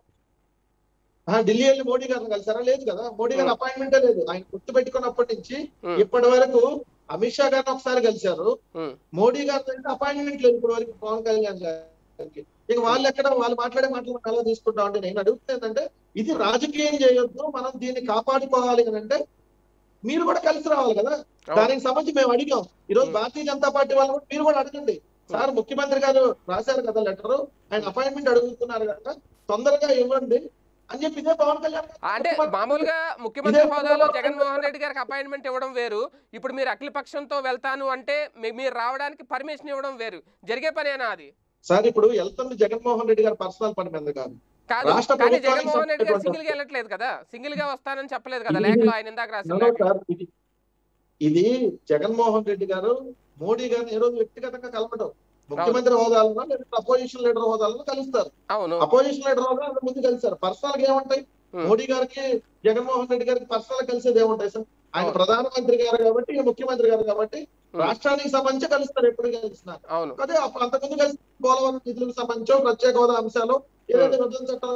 ఆ, ఢిల్లీ వెళ్ళి మోడీ గారిని కలిసారా లేదు కదా మోడీ గారి Hmm. అపాయింట్మెంటే లేదు ఆయన గుర్తు పెట్టుకున్నప్పటి నుంచి Hmm. ఇప్పటి వరకు అమిత్ షా గారిని ఒకసారి కలిశారు ఉమ్, మోడీ గారితో అయితే అపాయింట్మెంట్ లేదు ఇప్పటి వరకు పవన్ కళ్యాణ్ గారికి ఇక వాళ్ళు ఎక్కడ వాళ్ళు మాట్లాడే మాటలు మనం ఎలా తీసుకుంటాం అంటే నేను అడుగుతుంది ఏంటంటే ఇది రాజకీయం చేయొద్దు మనం దీన్ని కాపాడుకోవాలి అని అంటే మీరు కూడా కలిసి రావాలి కదా అవును. దానికి సంబంధించి మేము అడిగాం ఈ రోజు Hmm. భారతీయ జనతా పార్టీ వాళ్ళు కూడా మీరు కూడా అడగండి సార్ ముఖ్యమంత్రి గారు రాశారు కదా లెటర్ ఆయన అపాయింట్మెంట్ అడుగుతున్నారు కదా తొందరగా ఇవ్వండి అని చెప్పి ఇదే పవన్ కళ్యాణ్ గారు అంటే మామూలుగా ముఖ్యమంత్రి హోదాలో జగన్మోహన్ రెడ్డి గారికి అపాయింట్మెంట్ ఇవ్వడం వేరు ఇప్పుడు మీరు అఖిల పక్షంతో వెళ్తాను అంటే మీ- మీరు రావడానికి పర్మిషన్ ఇవ్వడం వేరు జరిగే పనేనా అది సార్ ఇప్పుడు వెళ్తుంది జగన్మోహన్ రెడ్డి గారి పర్సనల్ పని మీద కాదు కాదు రాష్ట్ర కానీ ప్రభుత్వానికి జగన్మోహన్ రెడ్డి గారు సంబంధించిన సింగిల్ గా వెళ్ళట్లేదు కదా సింగిల్ గా వస్తానని చెప్పలేదు కదా ఇది- లేఖలో ఆయన ఇందాక రాసిన No, no, లేఖలో. సార్, ఇది ఇది జగన్మోహన్ రెడ్డి గారు మోడీ గారిని ఏ రోజు వ్యక్తిగతంగా కలవడం ముఖ్యమంత్రి హోదాలను లేదా అపోజిషన్ లీడర్ హోదాలను కలుస్తారు అవును అపోజిషన్ లీడర్ హోదా అంతకు ముందు కలిశారు పర్సనల్ గా ఏముంటాయి Hmm. మోడీ గారికి జగన్మోహన్ రెడ్డి గారికి పర్సనల్ కలిసేది ఏముంటాయి సార్ ఆయన అవును. ప్రధానమంత్రి గారు కాబట్టి ఈయన ముఖ్యమంత్రి గారు కాబట్టి Hmm. రాష్ట్రానికి సంబంధించి కలుస్తారు ఎప్పుడు కలిసినా అవును అదే అప్ప- అంతకుముందు కలిసి పోలవరం నిధులకు సంబంధించో ప్రత్యేక హోదా అంశాలు ఏదైతే విభజన చట్టం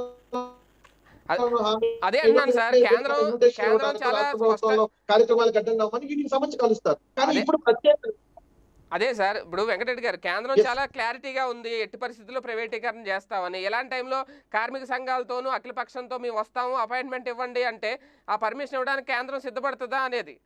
హామీ అదే అన్నాను సార్ కేంద్రం ఇన్విటేషన్ కేంద్రం ఇవ్వడానికి చాలా రాష్ట్ర స్పష్ట ప్రభుత్వంలో కార్యక్రమాలకు అడ్డంగా అవ్వమని వీటికి సంబంధించి కలుస్తారు కానీ అదే. ఇప్పుడు ప్రత్యేక అదే సార్ ఇప్పుడు వెంకటరెడ్డి గారు కేంద్రం Yes. చాలా క్లారిటీగా ఉంది ఎట్టి పరిస్థితుల్లో ప్రైవేటీకరణ చేస్తామని ఎలాంటి టైంలో కార్మిక సంఘాలతోనూ అఖిల పక్షంతో మేము వస్తాము అపాయింట్మెంట్ ఇవ్వండి అంటే ఆ పర్మిషన్ ఇవ్వడానికి కేంద్రం సిద్ధపడుతుందా అనేది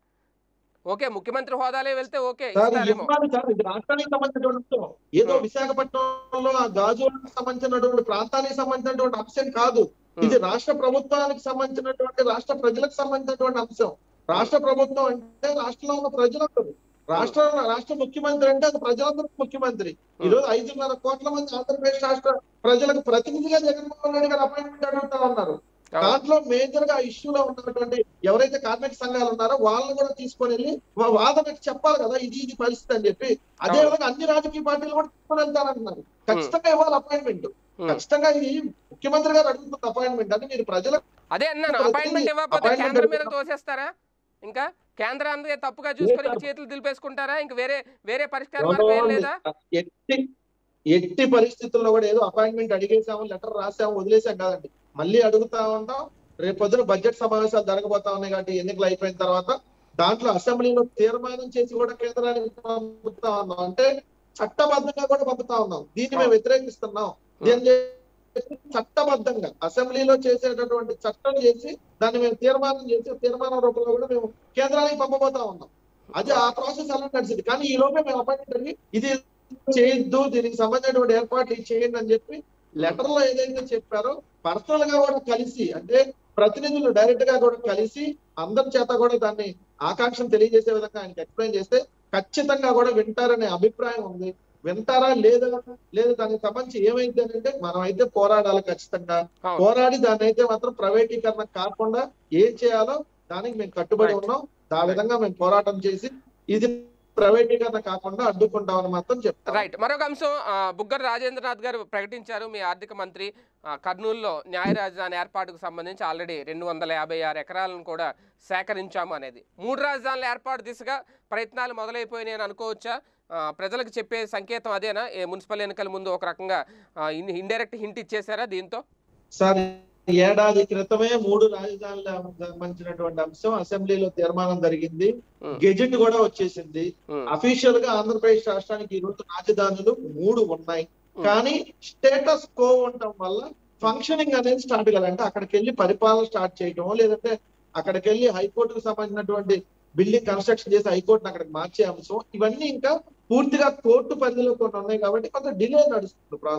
ఓకే ముఖ్యమంత్రి హోదాలే వెళ్తే ఓకే సార్ ఇస్తారేమో ఇవ్వాలి సార్ ఇది రాష్ట్రానికి సంబంధించినటువంటి అంశం. ఏదో Hmm. విశాఖపట్నంలో ఆ గాజులకు సంబంధించినటువంటి ప్రాంతానికి సంబంధించినటువంటి అంశం కాదు ఇది రాష్ట్ర ప్రభుత్వానికి సంబంధించినటువంటి రాష్ట్ర ప్రజలకు సంబంధించినటువంటి అంశం రాష్ట్ర ప్రభుత్వం అంటే రాష్ట్రంలో ఉన్న ప్రజలందరూ రాష్ట్ర రాష్ట్ర ముఖ్యమంత్రి అంటే అది ప్రజలందరూ ముఖ్యమంత్రి ఈ రోజు ఐదున్నర కోట్ల మంది ఆంధ్రప్రదేశ్ రాష్ట్ర ప్రజలకు ప్రతినిధిగా జగన్మోహన్ రెడ్డి గారు అపాయింట్మెంట్ అడుగుతా ఉన్నారు అవును. దాంట్లో మేజర్ గా ఇష్యూలో ఉన్నటువంటి ఎవరైతే కార్మిక సంఘాలు ఉన్నారో వాళ్ళని కూడా తీసుకొని వెళ్ళి వా- వాదనకు చెప్పాలి కదా ఇది ఇది పరిస్థితి అని చెప్పి అదే అవును. విధంగా అన్ని రాజకీయ పార్టీలు కూడా తీసుకొని వెళ్తారంటున్నారు ఖచ్చితంగా ఇవ్వాలి అపాయింట్మెంట్ Hmm. ఖచ్చితంగా ఇది ముఖ్యమంత్రి గారు అడుగుతున్న అపాయింట్మెంట్ అని మీరు ప్రజలకు అదే అన్నాను ప్రతిదీ అపాయింట్మెంట్ ఇవ్వకపోతే appointment కేంద్రం మీద ఇవ్వకపోతే- తోసేస్తారా ఇంకా కేంద్రాన్ని తప్పుగా చూసుకొని ఇంక చేతులు దులిపేసుకుంటారా ఇంక వేరే వేరే పరిష్కార మార్గం ఏం లేదా ఎట్టి ఎట్టి పరిస్థితుల్లో కూడా ఏదో అపాయింట్మెంట్ అడిగేసాము లెటర్ రాసాము వదిలేసాం కాదండి మళ్ళీ అడుగుతా ఉంటాం రేపు పొద్దున బడ్జెట్ సమావేశాలు జరగబోతా ఉన్నాయి కాబట్టి ఎన్నికలు అయిపోయిన తర్వాత దాంట్లో అసెంబ్లీలో తీర్మానం చేసి కూడా కేంద్రానికి పంపుతా ఉన్నాం అంటే చట్టబద్ధంగా కూడా పంపుతా ఉన్నాం దీన్ని మేము వ్యతిరేకిస్తున్నాం దీన్ని చేసి చట్టబద్ధంగా అసెంబ్లీలో చేసేటటువంటి చట్టం చేసి దాన్ని మేము తీర్మానం చేసి తీర్మానం రూపంలో కూడా మేము కేంద్రానికి పంపబోతా ఉన్నాం అది ఆ ప్రాసెస్ అలా నడిచింది కానీ ఈ లోపే మేము అపాయింట్మెంట్ అడిగి ఇది చేయొద్దు దీనికి సంబంధించినటువంటి ఏర్పాట్లు ఇది చేయండి అని చెప్పి లెటర్ లో ఏదైతే చెప్పారో పర్సనల్ గా కూడా కలిసి అంటే ప్రతినిధులు డైరెక్ట్ గా కూడా కలిసి అందరి చేత కూడా దాన్ని ఆకాంక్షను తెలియజేసే విధంగా ఆయనకి ఎక్స్ప్లెయిన్ చేస్తే ఖచ్చితంగా కూడా వింటారనే అభిప్రాయం ఉంది వింటారా లేదా లేదా దానికి సంబంధించి ఏమైంది అని అంటే మనం అయితే పోరాడాలి ఖచ్చితంగా అవును. పోరాడి దాన్ని అయితే మాత్రం ప్రైవేటీకరణ కాకుండా ఏం చేయాలో దానికి మేము కట్టుబడి Right. ఉన్నాం ఆ విధంగా మేము పోరాటం చేసి ఇది ప్రైవేటీకరణ కాకుండా అడ్డుకుంటామని మాత్రం చెప్తాం రైట్ మరొక అంశం ఆ, బుగ్గర రాజేంద్రనాథ్ గారు ప్రకటించారు మీ ఆర్థిక మంత్రి ఆ, కర్నూలులో న్యాయ రాజధాని ఏర్పాటుకు సంబంధించి ఆల్రెడీ రెండు వందల యాభై ఆరు ఎకరాలను కూడా సేకరించాము అనేది మూడు రాజధానుల ఏర్పాటు దిశగా ప్రయత్నాలు మొదలైపోయినాయి అని అనుకోవచ్చా ఆ, ప్రజలకు చెప్పే సంకేతం అదేనా ఏ మున్సిపల్ ఎన్నికల ముందు ఒక రకంగా ఇండైరెక్ట్ హింట్ ఇచ్చేసారా దీంతో సార్ ఏడాది క్రితమే మూడు రాజధానులకు సంబంధించినటువంటి అంశం అసెంబ్లీలో తీర్మానం జరిగింది Hmm. గెజెట్ కూడా వచ్చేసింది ఉమ్, అఫీషియల్ గా ఆంధ్రప్రదేశ్ రాష్ట్రానికి ఈ రోజు రాజధానులు మూడు ఉన్నాయి Hmm. కానీ స్టేటస్ కో ఉండటం వల్ల ఫంక్షనింగ్ అనేది స్టార్ట్ కాలంటే అక్కడికి వెళ్ళి పరిపాలన స్టార్ట్ చేయటం లేదంటే అక్కడికి వెళ్ళి హైకోర్టుకు సంబంధించినటువంటి బిల్డింగ్ కన్స్ట్రక్షన్ చేసి హైకోర్టును అక్కడికి మార్చే అంశం ఇవన్నీ ఇంకా పూర్తిగా కోర్టు పరిధిలో కొన్ని ఉన్నాయి కాబట్టి కొంత డిలే నడుస్తుంది ప్రాసెస్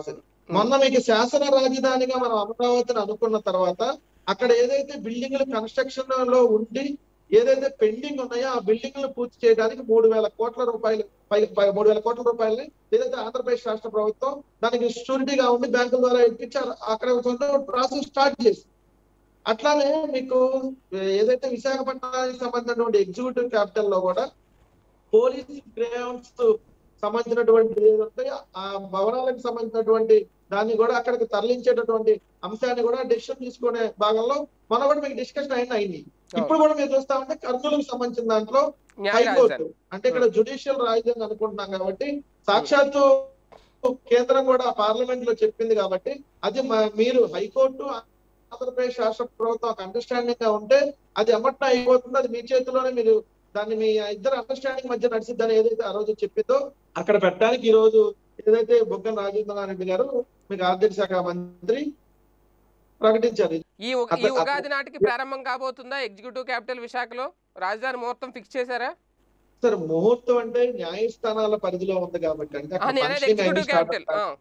మొన్న మీకు శాసన రాజధానిగా మనం అమరావతిని అనుకున్న తర్వాత అక్కడ ఏదైతే బిల్డింగ్లు కన్స్ట్రక్షన్ లో ఉండి ఏదైతే పెండింగ్ ఉన్నాయో ఆ బిల్డింగ్లు పూర్తి చేయడానికి మూడు వేల కోట్ల రూపాయలు పై పై- మూడు వేల కోట్ల రూపాయలని ఏదైతే ఆంధ్రప్రదేశ్ రాష్ట్ర ప్రభుత్వం దానికి షూరిటీగా ఉండి బ్యాంకుల ద్వారా ఇప్పించారు అక్కడ ప్రాసెస్ స్టార్ట్ చేసి అట్లానే మీకు ఏదైతే విశాఖపట్నానికి సంబంధించినటువంటి ఎగ్జిక్యూటివ్ క్యాపిటల్ లో కూడా పోలీస్ గ్రౌండ్స్ సంబంధించినటువంటి ఏదైతే ఆ భవనాలకు సంబంధించినటువంటి దాన్ని కూడా అక్కడికి తరలించేటటువంటి అంశాన్ని కూడా డెసిషన్ తీసుకునే భాగంలో మన కూడా మీకు డిస్కషన్ అయిన అయింది ఇప్పుడు కూడా మీరు చూస్తా ఉంటే కర్నూలుకు సంబంధించిన దాంట్లో న్యాయ హైకోర్టు రాజధాని అంటే ఇక్కడ జుడిషియల్ రాజధాని అనుకుంటున్నాం కాబట్టి సాక్షాత్తు కేంద్రం కూడా పార్లమెంట్ లో చెప్పింది కాబట్టి అది మ- మీరు హైకోర్టు ఆంధ్రప్రదేశ్ రాష్ట్ర ప్రభుత్వం ఒక అండర్స్టాండింగ్ గా ఉంటే అది ఎమ్మట్న అయిపోతుంది అది మీ చేతిలోనే మీరు దాన్ని మీ ఇద్దరు అండర్స్టాండింగ్ మధ్య నడిచిద్దని ఏదైతే ఆ రోజు చెప్పిందో అక్కడ పెట్టడానికి ఈ రోజు ఏదైతే బొగ్గన రాజేంద్రనాథ్ గారు మీకు ఆర్థిక శాఖ మంత్రి ప్రకటించారు ఈ ఉ- ఈ అట్లా- ఉగాది నాటికి ప్రారంభం కాబోతుందా ఎగ్జిక్యూటివ్ క్యాపిటల్ విశాఖలో రాజధాని ముహూర్తం ఫిక్స్ చేశారా సార్ ముహూర్తం అంటే న్యాయస్థానాల పరిధిలో ఉంది కాబట్టి అంటే ఆ, అక్కడ నేను అనేది functioning ఎగ్జిక్యూటివ్ అన్ని start క్యాపిటల్ అవుతాయి.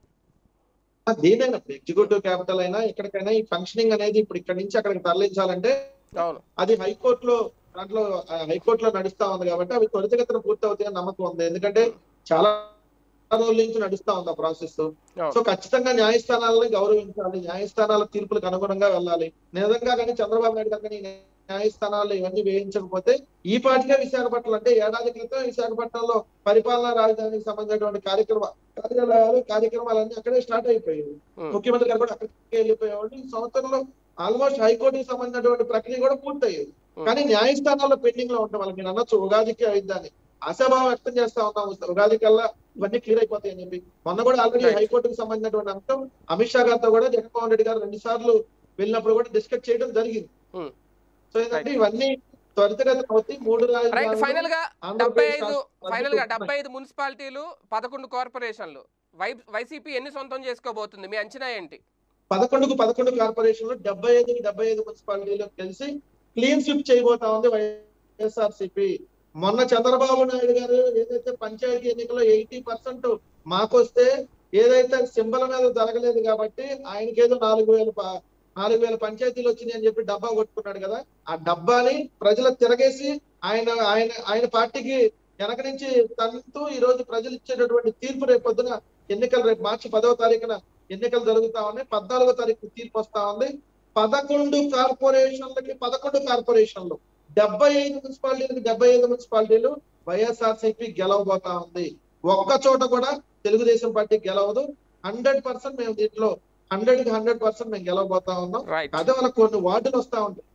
ఆ, దేనైనా ఎగ్జిక్యూటివ్ క్యాపిటల్ అయినా ఎక్కడికైనా ఈ ఫంక్షనింగ్ అనేది ఇప్పుడు ఇక్కడ నుంచి అక్కడికి తరలించాలంటే అవును అది హైకోర్టులో దాంట్లో ఆ, హైకోర్టులో నడుస్తా ఉంది కాబట్టి అవి త్వరితగతిన పూర్తి అవుతాయని నమ్మకం ఉంది ఎందుకంటే చాలా రోజుల నుంచి నడుస్తా ఉంది ఆ ప్రాసెస్ సో అవును ఖచ్చితంగా న్యాయస్థానాలను గౌరవించాలి న్యాయస్థానాల తీర్పులకు అనుగుణంగా వెళ్ళాలి నిజంగా కానీ చంద్రబాబు నాయుడు గారు కానీ న్యాయస్థానాల్లో ఇవన్నీ వేయించకపోతే ఈ పాటికే విశాఖపట్నం అంటే ఏడాది క్రితం విశాఖపట్నంలో పరిపాలనా రాజధానికి సంబంధించినటువంటి కార్యక్రమ కార్యాలయాలు కార్యక్రమాలన్నీ అక్కడే స్టార్ట్ అయిపోయాయి ఉమ్. ముఖ్యమంత్రి గారు కూడా అక్కడికి వెళ్ళిపోయేవాళ్ళు ఈ సంవత్సరంలో ఆల్మోస్ట్ హైకోర్టుకి సంబంధించినటువంటి ప్రక్రియ కూడా పూర్తయ్యేది ఉమ్. కానీ న్యాయస్థానాల్లో పెండింగ్ లో ఉంటాం వాళ్ళకి నేను అనొచ్చు ఉగాదికి అయిద్దని ఆశాభావం వ్యక్తం చేస్తా ఉన్నాం ఉగాది కల్లా ఇవన్నీ క్లియర్ అయిపోతాయి అని చెప్పి మొన్న కూడా ఆల్రెడీ Right. హైకోర్టుకు సంబంధించినటువంటి అంశం అమిత్ షా గారితో కూడా జగన్మోహన్ రెడ్డి గారు రెండు సార్లు వెళ్ళినప్పుడు కూడా డిస్కస్ చేయడం జరిగింది Hmm. సో ఏంటంటే ఇవన్నీ త్వరితగతిన అవుతాయి మూడు రైట్ రాజధానులు ఫైనల్ గా డెబ్బై ఆంధ్రప్రదేశ్ ఐదు రాష్ట్ర ఫైనల్ గా ప్రభుత్వం డెబ్బై ఐదు మున్సిపాలిటీలు పదకొండు కార్పొరేషన్లు వై వైసీపీ ఎన్ని సొంతం చేసుకోబోతుంది మీ అంచనా ఏంటి పదకొండుకు పదకొండు కార్పొరేషన్లు డెబ్బై ఐదుకి డెబ్బై ఐదు మున్సిపాలిటీలు కలిసి క్లీన్ స్విప్ చేయబోతా ఉంది వైఎస్ఆర్సీపీ మొన్న చంద్రబాబు నాయుడు గారు ఏదైతే పంచాయతీ ఎన్నికల్లో ఎయిటీ పర్సెంట్ మాకొస్తే ఏదైతే సింబల్ మీద జరగలేదు కాబట్టి ఆయనకి ఏదో నాలుగు వేలు ప- నాలుగు వేల పంచాయతీలు వచ్చినాయి అని చెప్పి డబ్బా కొట్టుకున్నాడు కదా ఆ డబ్బాని ప్రజలకు తిరగేసి ఆయన ఆయన ఆయన పార్టీకి వెనక నుంచి తంతూ ఈ రోజు ప్రజలు ఇచ్చేటటువంటి తీర్పు రేపు పొద్దున ఎన్నికలు రేపు మార్చి పదవ తారీఖున ఎన్నికలు జరుగుతా ఉన్నాయి పద్నాలుగో తారీఖు తీర్పు వస్తా ఉంది పదకొండు కార్పొరేషన్లకి పదకొండు కార్పొరేషన్లు డెబ్బై ఐదు మున్సిపాలిటీలకు డెబ్బై ఐదు మున్సిపాలిటీలు వైఎస్ఆర్సీపీ గెలవబోతా ఉంది ఒక్క చోట కూడా తెలుగుదేశం పార్టీ గెలవదు హండ్రెడ్ పర్సెంట్ మేము దీంట్లో హండ్రెడ్ కి హండ్రెడ్ పర్సెంట్ మేము గెలవబోతా ఉన్నాం రైట్ అదే వాళ్ళకి కొన్ని వార్డులు వస్తా ఉంటాయి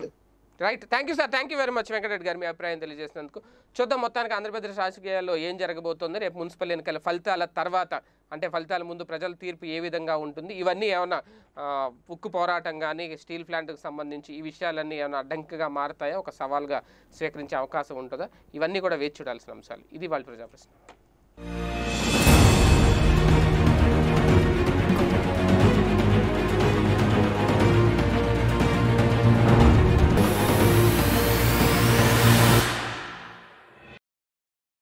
right thank you sir thank you very much Venkatareddy గారు మీ అభిప్రాయం తెలియజేసినందుకు చూద్దాం మొత్తానికి ఆంధ్రప్రదేశ్ రాజకీయాల్లో ఏం జరగబోతోంది రేపు మున్సిపల్ ఎన్నికల ఫలితాల తర్వాత అంటే ఫలితాల ముందు ప్రజల తీర్పు ఏ విధంగా ఉంటుంది ఇవన్నీ ఏమైనా ఆ, ఉక్కు పోరాటం కానీ స్టీల్ ప్లాంట్కి సంబంధించి ఈ విషయాలన్నీ ఏమైనా అడ్డంకిగా మారుతాయా ఒక సవాల్గా స్వీకరించే అవకాశం ఉంటుందా ఇవన్నీ కూడా వేచి చూడాల్సిన అంశాలు ఇది వాళ్ళ ప్రజాప్రశ్న